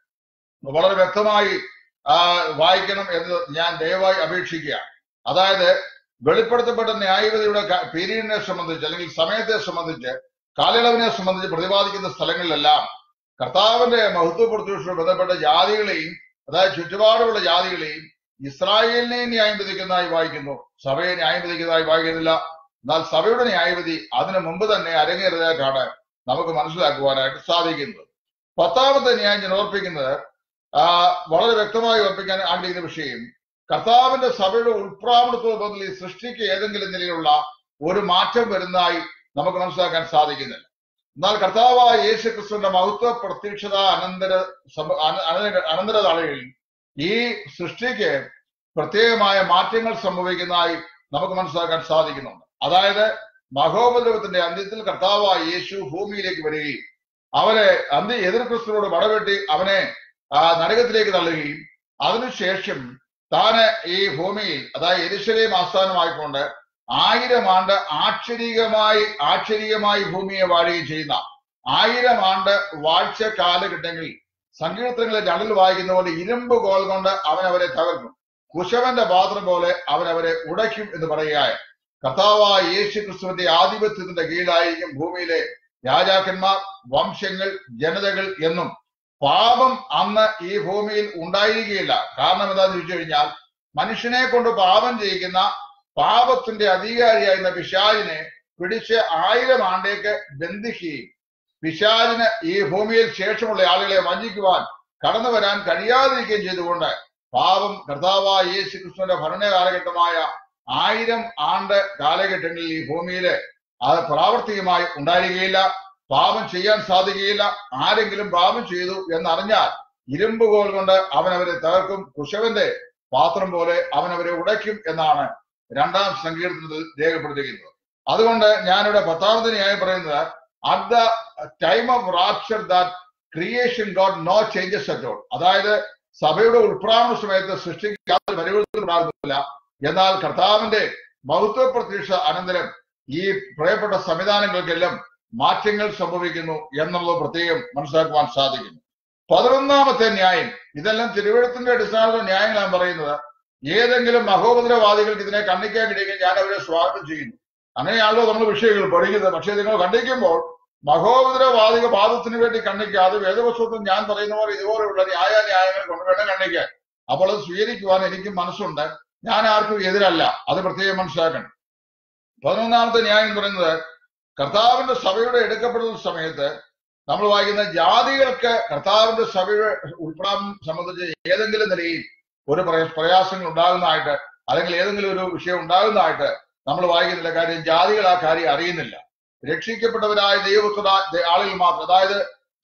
വളരെ വ്യക്തമായി ആ, വായിക്കണം എന്ന് ഞാൻ ദയവായി അപേക്ഷിക്കുകയാണ് അതായത് വെളിപ്പെടുത്തപ്പെട്ട ന്യായവിധിയുടെ പീരീഡിനെ സംബന്ധിച്ച് അല്ലെങ്കിൽ സമയത്തെ സംബന്ധിച്ച് കാലയളവിനെ സംബന്ധിച്ച് പ്രതിപാദിക്കുന്ന സ്ഥലങ്ങളിലെല്ലാം കർത്താവിന്റെ മഹത്വപ്രത്യക്ഷയോട് ബന്ധപ്പെട്ട ജാതികളെയും അതായത് ചുറ്റുപാടുമുള്ള ജാതികളെയും ഇസ്രായേലിനെയും ന്യായം വിധിക്കുന്നതായി വായിക്കുന്നു സഭയെ ന്യായം വിധിക്കുന്നതായി വായിക്കുന്നില്ല എന്നാൽ സഭയുടെ ന്യായവിധി അതിനു മുമ്പ് തന്നെ അരങ്ങേറിയതായിട്ടാണ് നമുക്ക് മനസ്സിലാക്കുവാനായിട്ട് സാധിക്കുന്നത് പത്താമത്തെ ന്യായം ഞാൻ ഓർപ്പിക്കുന്നത് ആ, വളരെ വ്യക്തമായി ഓർപ്പിക്കാൻ ആഗ്രഹിക്കുന്ന വിഷയം കർത്താവിന്റെ സഭയുടെ ഉൾപ്രാവണത്തോട് ബന്ധത്തിൽ ഈ സൃഷ്ടിക്ക് ഏതെങ്കിലും നിലയിലുള്ള ഒരു മാറ്റം വരുന്നതായി നമുക്ക് മനസ്സിലാക്കാൻ സാധിക്കുന്നില്ല എന്നാൽ കർത്താവായ യേശു ക്രിസ്തുവിന്റെ മഹത്വ പ്രത്യക്ഷത അനന്തര സംഭ- അന- അന- അനന്തര നാളുകളിൽ ഈ സൃഷ്ടിക്ക് പ്രത്യേകമായ മാറ്റങ്ങൾ സംഭവിക്കുന്നതായി നമുക്ക് മനസ്സിലാക്കാൻ സാധിക്കുന്നുണ്ട് അതായത് മഹോപദ്രവത്തിന്റെ അന്ത്യത്തിൽ കർത്താവായ യേശു ഭൂമിയിലേക്ക് വരികയും അവനെ അന്ത്യ എതിർ ക്രിസ്തുവിനോട് മടവെട്ടി അവനെ ആ നരകത്തിലേക്ക് തള്ളുകയും അതിനുശേഷം താന് ഈ ഭൂമിയിൽ അതായത് എരിശലേം ആസ്ഥാനമായിക്കൊണ്ട് ആയിരം ആണ്ട് ആക്ഷരികമായി ആക്ഷരികമായി ഭൂമിയെ വാഴുകയും ചെയ്യുന്ന ആയിരം ആണ്ട് വാഴ്ച കാലഘട്ടങ്ങളിൽ സങ്കീർത്തനങ്ങളെ ജടൽ വായിക്കുന്ന പോലെ ഇരുമ്പ് കോൽ കൊണ്ട് അവൻ അവരെ തകർക്കും കുശവന്റെ പാത്രം പോലെ അവൻ അവരെ ഉടയ്ക്കും എന്ന് പറയുകയായ കർത്താവായ യേശു ക്രിസ്തുവിന്റെ ആധിപത്യത്തിന്റെ കീഴിലായിരിക്കും ഭൂമിയിലെ രാജാക്കന്മാർ വംശങ്ങൾ ജനതകൾ എന്നും പാപം അന്ന് ഈ ഭൂമിയിൽ ഉണ്ടായിരിക്കുകയില്ല കാരണം എന്താണെന്ന് ചോദിച്ചു കഴിഞ്ഞാൽ മനുഷ്യനെ കൊണ്ട് പാപം ചെയ്യിക്കുന്ന പാപത്തിന്റെ അധികാരിയായിരുന്ന പിശാചിനെ പിടിച്ച് ആയിരം ആണ്ടേക്ക് ബന്ധിക്കുകയും പിശാചിന് ഈ ഭൂമിയിൽ ശേഷമുള്ള ആളുകളെ വഞ്ചിക്കുവാൻ കടന്നു വരാൻ കഴിയാതിരിക്കുകയും ചെയ്തുകൊണ്ട് പാപം കർത്താവായ യേശു ക്രിസ്തുവിന്റെ ഭരണ കാലഘട്ടമായ ആയിരം ആണ്ട് കാലഘട്ടങ്ങളിൽ ഈ ഭൂമിയിൽ അത് പ്രാവർത്തികമായി ഉണ്ടായിരിക്കുകയില്ല പാപം ചെയ്യാൻ സാധിക്കുകയില്ല ആരെങ്കിലും പാപം ചെയ്തു എന്നറിഞ്ഞാൽ ഇരുമ്പ് കോൽ കൊണ്ട് അവൻ അവരെ തകർക്കും കുശവന്റെ പാത്രം പോലെ അവൻ അവരെ ഉടയ്ക്കും എന്നാണ് രണ്ടാം സങ്കീർത്തനത്തിൽ രേഖപ്പെടുത്തിയിരിക്കുന്നത് അതുകൊണ്ട് ഞാനിവിടെ പത്താമത്തെ ന്യായം പറയുന്നത് at the time of rapture that creation God no changes at all അതായത് സഭയുടെ ഉൾപ്രാവണ സമയത്ത് സൃഷ്ടിക്ക് യാതൊരു പരിവർത്തനം ഉണ്ടാകുന്നില്ല എന്നാൽ കർത്താവിന്റെ മഹത്വ പ്രതീക്ഷ അനന്തരം ഈ പറയപ്പെട്ട സംവിധാനങ്ങൾക്കെല്ലാം മാറ്റങ്ങൾ സംഭവിക്കുന്നു എന്നുള്ളത് പ്രത്യേകം മനസ്സിലാക്കുവാൻ സാധിക്കുന്നു പതിനൊന്നാമത്തെ ന്യായം ഇതെല്ലാം തിരുവഴുത്തിന്റെ അടിസ്ഥാനത്തിൽ ന്യായങ്ങളാണ് പറയുന്നത് ഏതെങ്കിലും മഹോപദ്രവാദികൾക്ക് ഇതിനെ കണ്ണിക്കാൻ കഴിയുമെങ്കിൽ ഞാൻ അവരെ സ്വാഗതം ചെയ്യുന്നു അങ്ങനെയാണല്ലോ നമ്മൾ വിഷയങ്ങൾ പഠിക്കുന്നത് പക്ഷേ നിങ്ങൾ കണ്ടിക്കുമ്പോൾ മഹോപദ്രവാദിക വാദത്തിന് വേണ്ടി കണ്ണിക്കാതെ വേദപുസ്തകത്തിൽ ഞാൻ പറയുന്ന പോലെ ഇതുപോലെയുള്ള ന്യായ ന്യായങ്ങൾ കൊണ്ടുവേണം കണ്ണിക്കാൻ അപ്പോൾ അത് സ്വീകരിക്കുവാൻ എനിക്ക് മനസ്സുണ്ട് ഞാൻ ആർക്കും എതിരല്ല അത് പ്രത്യേകം മനസ്സിലാക്കണം പതിനൊന്നാമത്തെ ന്യായം എന്ന് പറയുന്നത് കർത്താവിന്റെ സഭയുടെ എടുക്കപ്പെടുന്ന സമയത്ത് നമ്മൾ വായിക്കുന്ന ജാതികൾക്ക് കർത്താവിന്റെ സഭയുടെ ഉൾപ്പെടാൻ സംബന്ധിച്ച് ഏതെങ്കിലും നിലയിൽ ഒരു പ്രയ- പ്രയാസങ്ങൾ ഉണ്ടാകുന്നതായിട്ട് അല്ലെങ്കിൽ ഏതെങ്കിലും ഒരു വിഷയം ഉണ്ടാകുന്നതായിട്ട് നമ്മൾ വായിക്കുന്നില്ല കാര്യം ജാതികൾ ആ കാര്യം അറിയുന്നില്ല രക്ഷിക്കപ്പെട്ടവരായ ദൈവത്തുട ആളുകൾ മാത്രം അതായത്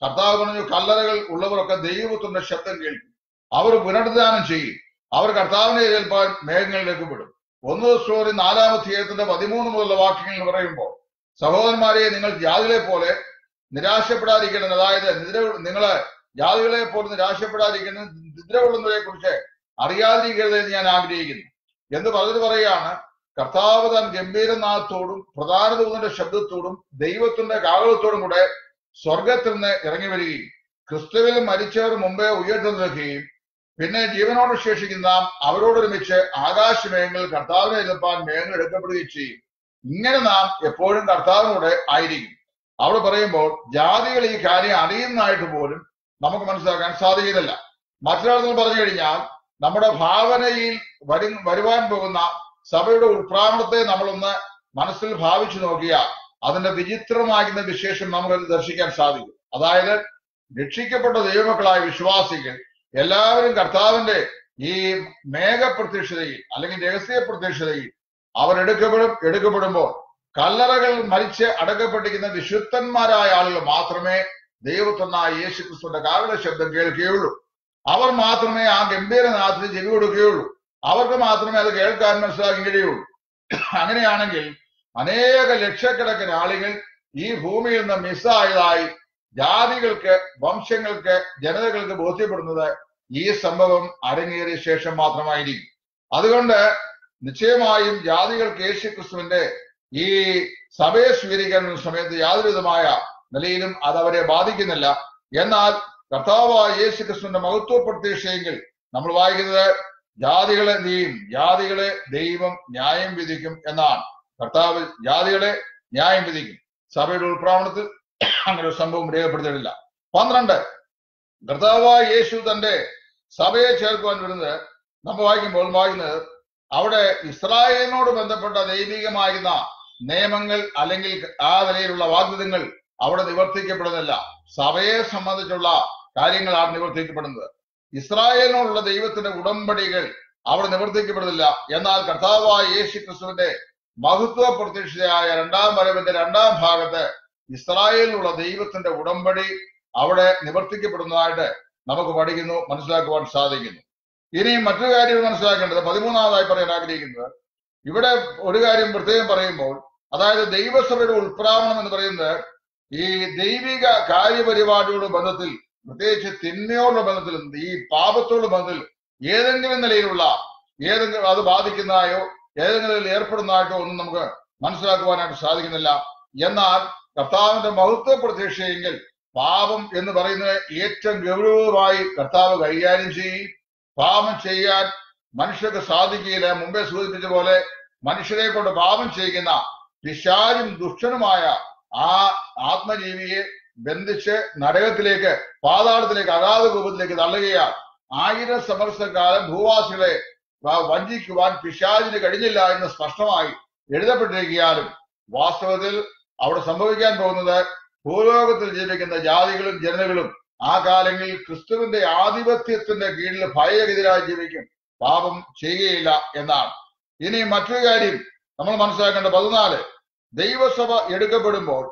കർത്താവ് പറഞ്ഞു കല്ലറകൾ ഉള്ളവരൊക്കെ ദൈവത്തിന്റെ ശബ്ദം കേൾക്കും അവർ പുനരുദ്ധാനം ചെയ്യും അവർ കർത്താവിനെ ഏൽപ്പാൻ മേഘങ്ങളിലേക്ക് വിടും ഒന്ന് സ്റ്റോറി നാലാമധ്യായത്തിന്റെ പതിമൂന്ന് മുതലുള്ള വാക്യങ്ങൾ പറയുമ്പോൾ സഹോദരന്മാരെ നിങ്ങൾ ജാതികളെ പോലെ നിരാശപ്പെടാതിരിക്കണം അതായത് നിദ്ര നിങ്ങള് ജാതികളെ പോലെ നിരാശപ്പെടാതിരിക്കണം നിദ്ര കൊള്ളുന്നതിനെ കുറിച്ച് അറിയാതിരിക്കരുത് എന്ന് ഞാൻ ആഗ്രഹിക്കുന്നു എന്ന് പറഞ്ഞിട്ട് പറയുകയാണ് കർത്താവ് താൻ ഗംഭീരനാഥത്തോടും പ്രധാന ദൂതന്റെ ശബ്ദത്തോടും ദൈവത്തിന്റെ കാവലത്തോടും കൂടെ സ്വർഗത്തിൽ നിന്ന് ഇറങ്ങി വരികയും ക്രിസ്തുവിൽ മരിച്ചവർ മുമ്പേ ഉയർത്തെടുക്കുകയും പിന്നെ ജീവനോട് ശേഷിക്കുന്ന നാം അവരോടൊരുമിച്ച് ആകാശമേഘങ്ങളിൽ കർത്താവിനെ എതിർപ്പാൻ മേഘങ്ങൾ എടുക്കപ്പെടുകയും ചെയ്യും ഇങ്ങനെ നാം എപ്പോഴും കർത്താവിനൂടെ ആയിരിക്കും അവിടെ പറയുമ്പോൾ ജാതികൾ ഈ കാര്യം അറിയുന്നതായിട്ട് പോലും നമുക്ക് മനസ്സിലാക്കാൻ സാധിക്കുന്നില്ല മറ്റൊരാളെന്ന് പറഞ്ഞു കഴിഞ്ഞാൽ നമ്മുടെ ഭാവനയിൽ വരു വരുവാൻ പോകുന്ന സഭയുടെ ഉൾപ്രാവണത്തെ നമ്മളൊന്ന് മനസ്സിൽ ഭാവിച്ചു നോക്കിയാൽ അതിന്റെ വിചിത്രമാകുന്ന വിശേഷം നമുക്ക് ദർശിക്കാൻ സാധിക്കും അതായത് രക്ഷിക്കപ്പെട്ട ദൈവമക്കളായ വിശ്വാസികൾ എല്ലാവരും കർത്താവിന്റെ ഈ മേഘപ്രത്യക്ഷതയിൽ അല്ലെങ്കിൽ രഹസ്യ പ്രത്യക്ഷതയിൽ അവർ എടുക്കപ്പെടും എടുക്കപ്പെടുമ്പോൾ കല്ലറകൾ മരിച്ച് അടക്കപ്പെട്ടിരിക്കുന്ന വിശുദ്ധന്മാരായ ആളുകൾ മാത്രമേ ദൈവത്വനായ യേശു ക്രിസ്തുവിന്റെ കാവല ശബ്ദം കേൾക്കുകയുള്ളൂ അവർ മാത്രമേ ആ ഗംഭീരനാഥത്തിന് ചെവി കൊടുക്കുകയുള്ളൂ അവർക്ക് മാത്രമേ അത് കേൾക്കാൻ മനസ്സിലാക്കാൻ കഴിയുള്ളൂ അങ്ങനെയാണെങ്കിൽ അനേക ലക്ഷക്കണക്കിന് ആളുകൾ ഈ ഭൂമിയിൽ നിന്ന് മിസ്സായതായി ജാതികൾക്ക് വംശങ്ങൾക്ക് ജനതകൾക്ക് ബോധ്യപ്പെടുന്നത് ഈ സംഭവം അരങ്ങേറിയ ശേഷം മാത്രമായിരിക്കും അതുകൊണ്ട് നിശ്ചയമായും ജാതികൾക്ക് യേശു ക്രിസ്തുവിന്റെ ഈ സഭയെ സ്വീകരിക്കുന്ന സമയത്ത് യാതൊരു വിധമായ നിലയിലും അത് അവരെ ബാധിക്കുന്നില്ല എന്നാൽ കർത്താവായ യേശു ക്രിസ്തുവിന്റെ മഹത്വ പ്രത്യക്ഷയെങ്കിൽ നമ്മൾ വായിക്കുന്നത് ജാതികളെ നീയും ജാതികളെ ദൈവം ന്യായം വിധിക്കും എന്നാണ് കർത്താവ് ജാതികളെ ന്യായം വിധിക്കും സഭയുടെ ഉൾപ്രാവണത്തിൽ അങ്ങനെ ഒരു സംഭവം രേഖപ്പെടുത്തിയിട്ടില്ല പന്ത്രണ്ട് കർത്താവായ യേശു തന്റെ സഭയെ ചേർക്കുവാൻ വരുന്നത് നമ്മൾ വായിക്കുമ്പോൾ വായിക്കുന്നത് അവിടെ ഇസ്രായേലിനോട് ബന്ധപ്പെട്ട ദൈവികമായിരുന്ന നിയമങ്ങൾ അല്ലെങ്കിൽ ആ നിലയിലുള്ള വാഗ്ദത്തങ്ങൾ അവിടെ നിവർത്തിക്കപ്പെടുന്നില്ല സഭയെ സംബന്ധിച്ചുള്ള കാര്യങ്ങളാണ് നിവർത്തിക്കപ്പെടുന്നത് ഇസ്രായേലിനോടുള്ള ദൈവത്തിന്റെ ഉടമ്പടികൾ അവിടെ നിവർത്തിക്കപ്പെടുന്നില്ല എന്നാൽ കർത്താവായ യേശു ക്രിസ്തുവിന്റെ മഹത്വ പ്രത്യക്ഷതയായ രണ്ടാം വരവിന്റെ രണ്ടാം ഭാഗത്ത് ഇസ്രായേലിനുള്ള ദൈവത്തിന്റെ ഉടമ്പടി അവിടെ നിവർത്തിക്കപ്പെടുന്നതായിട്ട് നമുക്ക് പഠിക്കുന്നു മനസ്സിലാക്കുവാൻ സാധിക്കുന്നു ഇനി മറ്റൊരു കാര്യം മനസ്സിലാക്കേണ്ടത് പതിമൂന്നാമതായി പറയാൻ ആഗ്രഹിക്കുന്നത് ഇവിടെ ഒരു കാര്യം പ്രത്യേകം പറയുമ്പോൾ അതായത് ദൈവസഭയുടെ ഉൾപ്രാവണം എന്ന് പറയുന്നത് ഈ ദൈവിക കാര്യപരിപാടികളുടെ ബന്ധത്തിൽ പ്രത്യേകിച്ച് തിന്മയോടുള്ള ബന്ധത്തിൽ ഈ പാപത്തോടുള്ള ബന്ധത്തിൽ ഏതെങ്കിലും നിലയിലുള്ള ഏതെങ്കിലും അത് ബാധിക്കുന്നതായോ ഏതെങ്കിലും നിലയിൽ ഏർപ്പെടുന്നതായിട്ടോ ഒന്നും നമുക്ക് മനസ്സിലാക്കുവാനായിട്ട് സാധിക്കുന്നില്ല എന്നാൽ കർത്താവിന്റെ മഹത്വ പ്രതീക്ഷയെങ്കിൽ പാപം എന്ന് പറയുന്നത് ഏറ്റവും ഗൗരവമായി കർത്താവ് കൈകാര്യം ചെയ്യും പാപം ചെയ്യാൻ മനുഷ്യർക്ക് സാധിക്കുകയില്ല മുമ്പേ സൂചിപ്പിച്ച പോലെ മനുഷ്യരെ കൊണ്ട് പാപം ചെയ്യുന്ന പിശാചും ദുഷ്ടനുമായ ആ ആത്മജീവിയെ ബന്ധിച്ച് നരകത്തിലേക്ക് പാതാളത്തിലേക്ക് അഗാധ രൂപത്തിലേക്ക് തള്ളുകയാണ് ആയിരം സംവത്സരക്കാലം ഭൂവാസികളെ വ- വഞ്ചിക്കുവാൻ പിശാചിന് കഴിഞ്ഞില്ല എന്ന് സ്പഷ്ടമായി എഴുതപ്പെട്ടിരിക്കാനും വാസ്തവത്തിൽ അവിടെ സംഭവിക്കാൻ പോകുന്നത് ഭൂലോകത്തിൽ ജീവിക്കുന്ന ജാതികളും ജനതകളും ആ കാലങ്ങളിൽ ക്രിസ്തുവിന്റെ ആധിപത്യത്തിന്റെ കീഴിൽ ഭയരഹിതരായി ജീവിക്കും പാപം ചെയ്യുകയില്ല എന്നാണ് ഇനി മറ്റൊരു കാര്യം നമ്മൾ മനസ്സിലാക്കേണ്ട പതിനാല് ദൈവസഭ എടുക്കപ്പെടുമ്പോൾ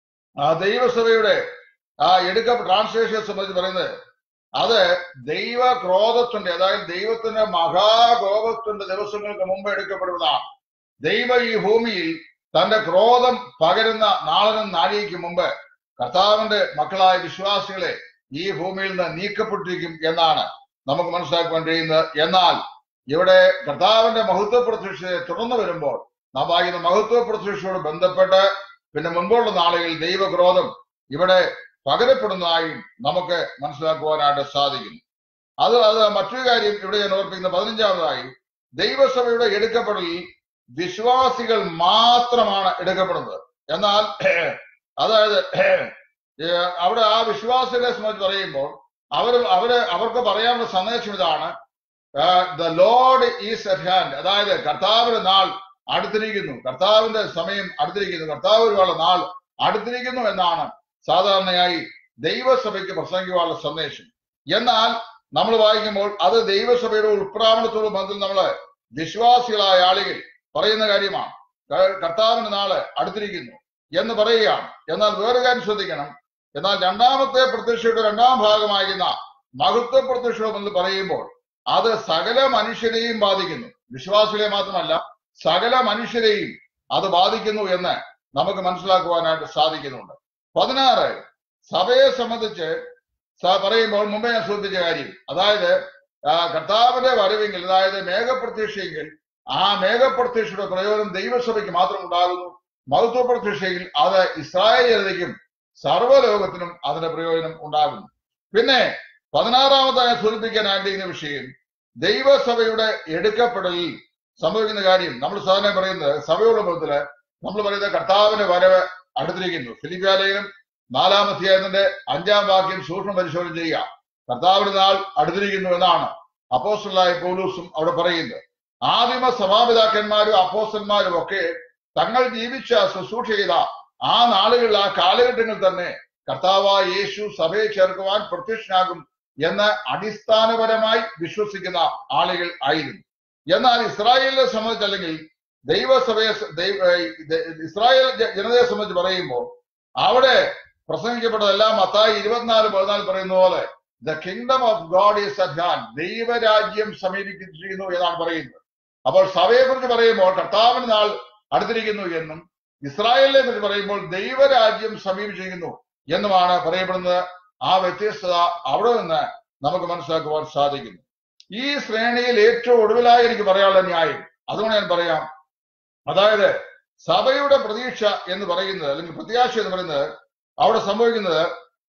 ആ ദൈവസഭയുടെ ആ എടുക്ക ട്രാൻസ്ലേഷൻ സംബന്ധിച്ച് പറയുന്നത് അത് ദൈവ ക്രോധത്തിന്റെ അതായത് ദൈവത്തിന്റെ മഹാകോപത്തിന്റെ ദിവസങ്ങൾക്ക് മുമ്പ് എടുക്കപ്പെടുന്നതാണ് ദൈവം ഈ ഭൂമിയിൽ തന്റെ ക്രോധം പകരുന്ന നാളിനും നാഴികയ്ക്ക് മുമ്പ് കർത്താവിന്റെ മക്കളായ വിശ്വാസികളെ ഈ ഭൂമിയിൽ നിന്ന് നീക്കപ്പെട്ടിരിക്കും എന്നാണ് നമുക്ക് മനസ്സിലാക്കാൻ കഴിയുന്നത് എന്നാൽ ഇവിടെ കർത്താവിന്റെ മഹത്വ പ്രത്യക്ഷയെ തുടർന്ന് വരുമ്പോൾ നാം വായിക്കുന്ന മഹത്വ പ്രത്യക്ഷയോട് ബന്ധപ്പെട്ട് പിന്നെ മുൻപുള്ള നാളുകളിൽ ദൈവക്രോധം ഇവിടെ പകരപ്പെടുന്നതായും നമുക്ക് മനസ്സിലാക്കുവാനായിട്ട് സാധിക്കുന്നു അത് അത് മറ്റൊരു കാര്യം ഇവിടെ ഞാൻ ഓർപ്പിക്കുന്ന പതിനഞ്ചാമതായി ദൈവസഭയുടെ എടുക്കപ്പെടലിൽ വിശ്വാസികൾ മാത്രമാണ് എടുക്കപ്പെടുന്നത് എന്നാൽ അതായത് ഏഹ് അവിടെ ആ വിശ്വാസികളെ സംബന്ധിച്ച് പറയുമ്പോൾ അവർ അവര് അവർക്ക് പറയാനുള്ള സന്ദേശം ഇതാണ് the Lord is at hand അതായത് കർത്താവിന്റെ നാൾ അടുത്തിരിക്കുന്നു കർത്താവിന്റെ സമയം അടുത്തിരിക്കുന്നു കർത്താവ് ഒരുപാട് നാൾ അടുത്തിരിക്കുന്നു എന്നാണ് സാധാരണയായി ദൈവസഭയ്ക്ക് പ്രസംഗിക്കാനുള്ള സന്ദേശം എന്നാൽ നമ്മൾ വായിക്കുമ്പോൾ അത് ദൈവസഭയുടെ ഉൾപ്രാവണത്തോട് ബന്ധത്തിൽ നമ്മൾ വിശ്വാസികളായ ആളുകൾ പറയുന്ന കാര്യമാണ് ക- കർത്താവിന്റെ നാള് അടുത്തിരിക്കുന്നു എന്ന് പറയുകയാണ് എന്നാൽ വേറെ കാര്യം ശ്രദ്ധിക്കണം എന്നാൽ രണ്ടാമത്തെ പ്രത്യക്ഷയുടെ രണ്ടാം ഭാഗമായിരുന്ന മഹത്വ പ്രത്യക്ഷം എന്ന് പറയുമ്പോൾ അത് സകല മനുഷ്യരെയും ബാധിക്കുന്നു വിശ്വാസികളെ മാത്രമല്ല സകല മനുഷ്യരെയും അത് ബാധിക്കുന്നു എന്ന് നമുക്ക് മനസ്സിലാക്കുവാനായിട്ട് സാധിക്കുന്നുണ്ട് പതിനാറ് സഭയെ സംബന്ധിച്ച് സ- പറയുമ്പോൾ മുമ്പേ ഞാൻ സൂചിപ്പിച്ച കാര്യം അതായത് ആ, കർത്താവിന്റെ വരവെങ്കിൽ അതായത് മേഘപ്രത്യക്ഷയെങ്കിൽ ആ മേഘപ്രത്യക്ഷയുടെ പ്രയോജനം ദൈവസഭയ്ക്ക് മാത്രം ഉണ്ടാകുന്നു മഹത്വ പ്രത്യക്ഷയിൽ അത് ഇസ്രായേൽ ജനതയ്ക്കും സർവ്വലോകത്തിനും അതിന്റെ പ്രയോജനം ഉണ്ടാകുന്നു പിന്നെ പതിനാറാമതായി സൂചിപ്പിക്കാൻ ആഗ്രഹിക്കുന്ന വിഷയം ദൈവസഭയുടെ എടുക്കപ്പെടലിൽ സംഭവിക്കുന്ന കാര്യം നമ്മൾ സാധാരണ പറയുന്നത് സഭയുടെ ബന്ധത്തില് നമ്മൾ പറയുന്നത് കർത്താവിന്റെ വരവ് അടുത്തിരിക്കുന്നു ഫിലിപ്പിയാലയിലും നാലാം അധ്യായത്തിന്റെ അഞ്ചാം വാക്യം സൂക്ഷ്മ പരിശോധന ചെയ്യുക കർത്താവിന്റെ നാൾ അടുത്തിരിക്കുന്നു എന്നാണ് അപ്പോസ്റ്റലായ പൗലൂസും അവിടെ പറയുന്നത് ആദിമ സഭാപിതാക്കന്മാരും അപ്പോസ്റ്റന്മാരും ഒക്കെ തങ്ങൾ ജീവിച്ച ശുശ്രൂഷ ചെയ്ത ആ നാളുകളിൽ ആ കാലഘട്ടങ്ങളിൽ തന്നെ കർത്താവായ യേശു സഭയെ ചേർക്കുവാൻ പ്രത്യക്ഷനാകും എന്ന് അടിസ്ഥാനപരമായി വിശ്വസിക്കുന്ന ആളുകൾ ആയിരുന്നു എന്നാൽ ഇസ്രായേലിനെ സംബന്ധിച്ച് അല്ലെങ്കിൽ ദൈവസഭയെ സ- ദൈവ- ഏഹ് ദ- ഇസ്രായേൽ ജ- ജനതയെ സംബന്ധിച്ച് പറയുമ്പോൾ അവിടെ പ്രസംഗിക്കപ്പെട്ടതെല്ലാം മത്തായി ഇരുപത്തിനാല് പതിനാല് പറയുന്ന പോലെ the kingdom of God is at hand ദൈവരാജ്യം സമീപിച്ചിരിക്കുന്നു എന്നാണ് പറയുന്നത് അപ്പോൾ സഭയെ കുറിച്ച് പറയുമ്പോൾ കർത്താവിന് നാൾ അടുത്തിരിക്കുന്നു എന്നും ഇസ്രായേലിനെ കുറിച്ച് പറയുമ്പോൾ ദൈവരാജ്യം സമീപിച്ചിരിക്കുന്നു എന്നുമാണ് പറയപ്പെടുന്നത് ആ വ്യത്യസ്തത അവിടെ നിന്ന് നമുക്ക് മനസ്സിലാക്കുവാൻ സാധിക്കുന്നു ഈ ശ്രേണിയിൽ ഏറ്റവും ഒടുവിലായി എനിക്ക് പറയാനുള്ള ന്യായം അതുകൊണ്ട് ഞാൻ പറയാം അതായത് സഭയുടെ പ്രതീക്ഷ എന്ന് പറയുന്നത് അല്ലെങ്കിൽ പ്രത്യാശ എന്ന് പറയുന്നത് അവിടെ സംഭവിക്കുന്നത്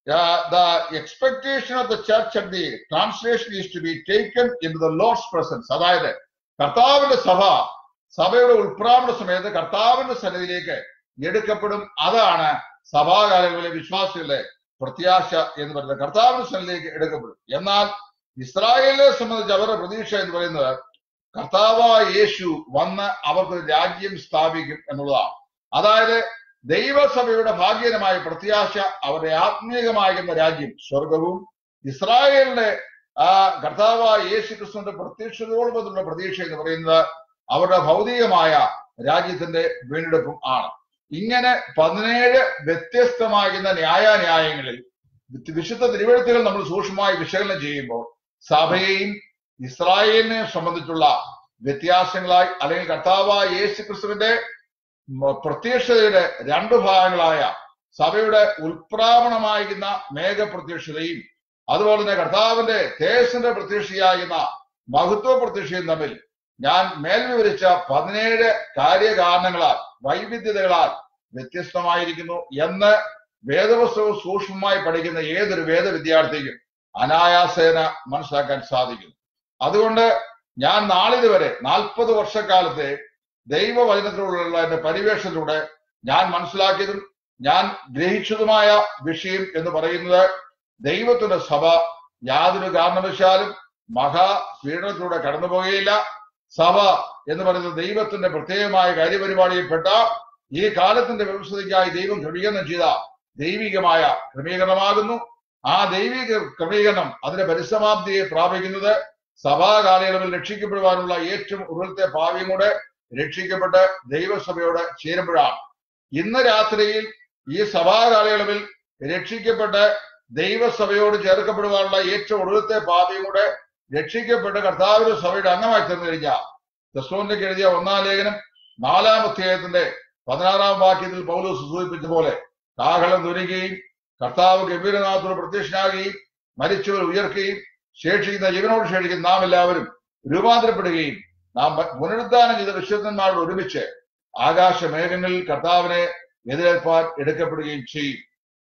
the expectation of the church at the translation is to be taken in the Lord's presence അതായത് കർത്താവിന്റെ സഭ സഭയുടെ ഉൾപ്രാവണ സമയത്ത് കർത്താവിന്റെ സന്നിധിയിലേക്ക് എടുക്കപ്പെടും അതാണ് സഭാകാലങ്ങളിലെ വിശ്വാസികളുടെ പ്രത്യാശ എന്ന് പറയുന്നത് കർത്താവിന്റെ സന്നിധിയിലേക്ക് എടുക്കപ്പെടും എന്നാൽ ഇസ്രായേലിനെ സംബന്ധിച്ച് അവരുടെ പ്രതീക്ഷ എന്ന് പറയുന്നത് കർത്താവായ യേശു വന്ന് അവർക്ക് ഒരു രാജ്യം സ്ഥാപിക്കും എന്നുള്ളതാണ് അതായത് ദൈവസഭയുടെ ഭാഗ്യകരമായ പ്രത്യാശ അവരുടെ ആത്മീയമായിരുന്ന രാജ്യം സ്വർഗവും ഇസ്രായേലിന്റെ ആ കർത്താവായ യേശു ക്രിസ്തുവിന്റെ പ്രത്യക്ഷതയോടൊപ്പമുള്ള പ്രതീക്ഷ എന്ന് പറയുന്നത് അവരുടെ ഭൗതികമായ രാജ്യത്തിന്റെ വീണ്ടെടുപ്പും ആണ് ഇങ്ങനെ പതിനേഴ് വ്യത്യസ്തമാകുന്ന ന്യായാന്യായങ്ങളിൽ വിശുദ്ധ തിരുവഴുത്തുകൾ നമ്മൾ സൂക്ഷ്മമായി വിശകലനം ചെയ്യുമ്പോൾ സഭയെയും ഇസ്രായേലിനെയും സംബന്ധിച്ചുള്ള വ്യത്യാസങ്ങളായി അല്ലെങ്കിൽ കർത്താവായ യേശു ക്രിസ്തുവിന്റെ മ- പ്രത്യക്ഷതയുടെ രണ്ട് ഭാഗങ്ങളായ സഭയുടെ ഉൽപ്രാവണമായിരുന്ന മേഘപ്രത്യക്ഷതയും അതുപോലെ തന്നെ കർത്താവിന്റെ തേജസ്സിന്റെ പ്രത്യക്ഷയാകുന്ന മഹത്വ പ്രത്യക്ഷയും തമ്മിൽ ഞാൻ മേൽ വിവരിച്ച പതിനേഴ് കാര്യകാരണങ്ങളാൽ വൈവിധ്യതകളാൽ വ്യത്യസ്തമായിരിക്കുന്നു എന്ന് വേദപുസ്തകം സൂക്ഷ്മമായി പഠിക്കുന്ന ഏതൊരു വേദ വിദ്യാർത്ഥിക്കും അനായാസേന മനസ്സിലാക്കാൻ സാധിക്കും അതുകൊണ്ട് ഞാൻ നാളിതുവരെ നാൽപ്പത് വർഷക്കാലത്തെ ദൈവവചനത്തിലുള്ള എന്റെ പരിവേഷത്തിലൂടെ ഞാൻ മനസ്സിലാക്കിയതും ഞാൻ ഗ്രഹിച്ചതുമായ വിഷയം എന്ന് പറയുന്നത് ദൈവത്തിന്റെ സഭ യാതൊരു കാരണവശാലും മഹാപീഡനത്തിലൂടെ കടന്നുപോകുകയില്ല സഭ എന്ന് പറയുന്നത് ദൈവത്തിന്റെ പ്രത്യേകമായ കാര്യപരിപാടിയിൽപ്പെട്ട ഈ കാലത്തിന്റെ വ്യവസ്ഥയ്ക്കായി ദൈവം ക്രമീകരണം ചെയ്ത ദൈവികമായ ക്രമീകരണമാകുന്നു ആ ദൈവിക ക്രമീകരണം അതിന്റെ പരിസമാപ്തിയെ പ്രാപിക്കുന്നത് സഭാ കാലയളവിൽ രക്ഷിക്കപ്പെടുവാനുള്ള ഏറ്റവും ഉരുളത്തെ ഭാവിയും കൂടെ രക്ഷിക്കപ്പെട്ട് ദൈവസഭയോട് ചേരുമ്പോഴാണ് ഇന്ന് രാത്രിയിൽ ഈ സഭാ കാലയളവിൽ രക്ഷിക്കപ്പെട്ട് ദൈവസഭയോട് ചേർക്കപ്പെടുവാനുള്ള ഏറ്റവും ഒടുവിലത്തെ ഭാവിയും കൂടെ രക്ഷിക്കപ്പെട്ട് കർത്താവിന്റെ സഭയുടെ അംഗമായി തീർന്നു കഴിഞ്ഞാൽ ക്രിസ്തുവിന്റെ എഴുതിയ ഒന്നാം ലേഖനം നാലാം അധ്യായത്തിന്റെ പതിനാറാം വാക്യത്തിൽ പൗലോസ് സൂചിപ്പിച്ച പോലെ കാഹളം തുരുകയും കർത്താവ് ഗംഭീരനാഥത്തോട് പ്രത്യക്ഷനാകുകയും മരിച്ചവർ ഉയർക്കുകയും ശേഷിക്കുന്ന ജീവനോട് ശേഷിക്കുന്ന നാം എല്ലാവരും രൂപാന്തരപ്പെടുകയും നാം പുനരുദ്ധാനം ചെയ്ത വിശുദ്ധന്മാരോട് ഒരുമിച്ച് ആകാശ മേഘങ്ങളിൽ കർത്താവിനെ എതിരേൽപ്പാൻ എടുക്കപ്പെടുകയും ചെയ്യും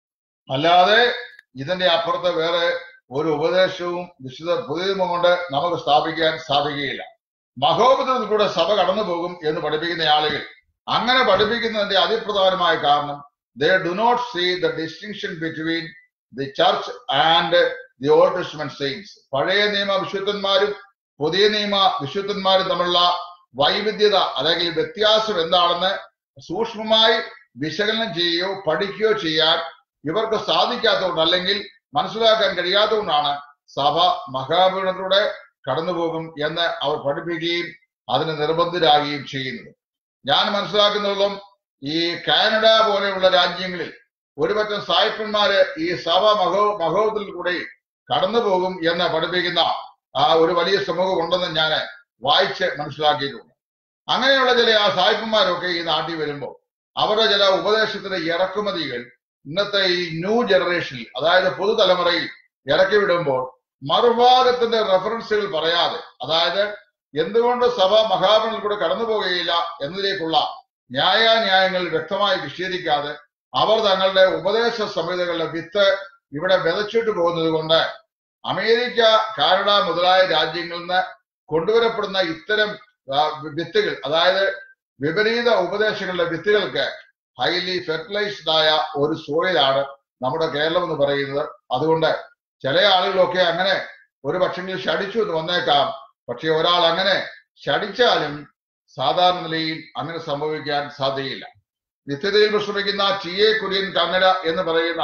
അല്ലാതെ ഇതിന്റെ അപ്പുറത്ത് വേറെ ഒരു ഉപദേശവും വിശുദ്ധ പുതിയതും കൊണ്ട് നമുക്ക് സ്ഥാപിക്കാൻ സാധിക്കുകയില്ല മഹോപദ്രത്തിൽ കൂടെ സഭ കടന്നു പോകും എന്ന് പഠിപ്പിക്കുന്ന ആളുകൾ അങ്ങനെ പഠിപ്പിക്കുന്നതിന്റെ അതിപ്രധാനമായ കാരണം they do not see the distinction between the church and the Old Testament saints പഴയ നിയമ വിശുദ്ധന്മാരും പുതിയ നിയമ വിശുദ്ധന്മാരും തമ്മിലുള്ള വൈവിധ്യത അല്ലെങ്കിൽ വ്യത്യാസം എന്താണെന്ന് സൂക്ഷ്മമായി വിശകലനം ചെയ്യുകയോ പഠിക്കുകയോ ചെയ്യാൻ ഇവർക്ക് സാധിക്കാത്തതുകൊണ്ട് അല്ലെങ്കിൽ മനസ്സിലാക്കാൻ കഴിയാത്തതുകൊണ്ടാണ് സഭ മഹാപീഠത്തിലൂടെ കടന്നുപോകും എന്ന് അവർ പഠിപ്പിക്കുകയും അതിന് നിർബന്ധരാകുകയും ചെയ്യുന്നത് ഞാൻ മനസ്സിലാക്കുന്നിടത്തോളം ഈ കാനഡ പോലെയുള്ള രാജ്യങ്ങളിൽ ഒരുപറ്റം സായിപ്പന്മാര് ഈ സഭ മഹോ മഹോത്തിൽ കൂടെ കടന്നു പോകും എന്ന് പഠിപ്പിക്കുന്ന ആ ഒരു വലിയ സമൂഹം ഉണ്ടെന്ന് ഞാൻ വായിച്ച് മനസ്സിലാക്കിയിട്ടുണ്ട് അങ്ങനെയുള്ള ചില ആ സായിപ്പന്മാരൊക്കെ ഈ നാട്ടിൽ വരുമ്പോൾ അവരുടെ ചില ഉപദേശത്തിന്റെ ഇറക്കുമതികൾ ഇന്നത്തെ ഈ ന്യൂ ജനറേഷനിൽ അതായത് പുതുതലമുറയിൽ ഇറക്കി വിടുമ്പോൾ മറുഭാഗത്തിന്റെ റെഫറൻസുകൾ പറയാതെ അതായത് എന്തുകൊണ്ട് സഭ മഹാഭരണത്തിൽ കൂടെ കടന്നു പോകുകയില്ല എന്നതിലേക്കുള്ള ന്യായാന്യായങ്ങൾ വ്യക്തമായി വിശദീകരിക്കാതെ അവർ തങ്ങളുടെ ഉപദേശ സംഹിതകളുടെ വിത്ത് ഇവിടെ വിതച്ചിട്ട് പോകുന്നത് കൊണ്ട് അമേരിക്ക കാനഡ മുതലായ രാജ്യങ്ങളിൽ നിന്ന് കൊണ്ടുവരപ്പെടുന്ന ഇത്തരം ആ, വിത്തുകൾ അതായത് വിപരീത ഉപദേശങ്ങളുടെ വിത്തുകൾക്ക് ഹൈലി ഫെർട്ടിലൈസ്ഡ് ആയ ഒരു സോയിലാണ് നമ്മുടെ കേരളം എന്ന് പറയുന്നത് അതുകൊണ്ട് ചില ആളുകളൊക്കെ അങ്ങനെ ഒരു പക്ഷെങ്കിൽ ശടിച്ചു എന്ന് വന്നേക്കാം പക്ഷെ ഒരാൾ അങ്ങനെ ശടിച്ചാലും സാധാരണ നിലയിൽ അങ്ങനെ സംഭവിക്കാൻ സാധ്യതയില്ല നിത്യതയിൽ വിശ്രമിക്കുന്ന ടി എ കുര്യൻ കന്നഡ എന്ന് പറയുന്ന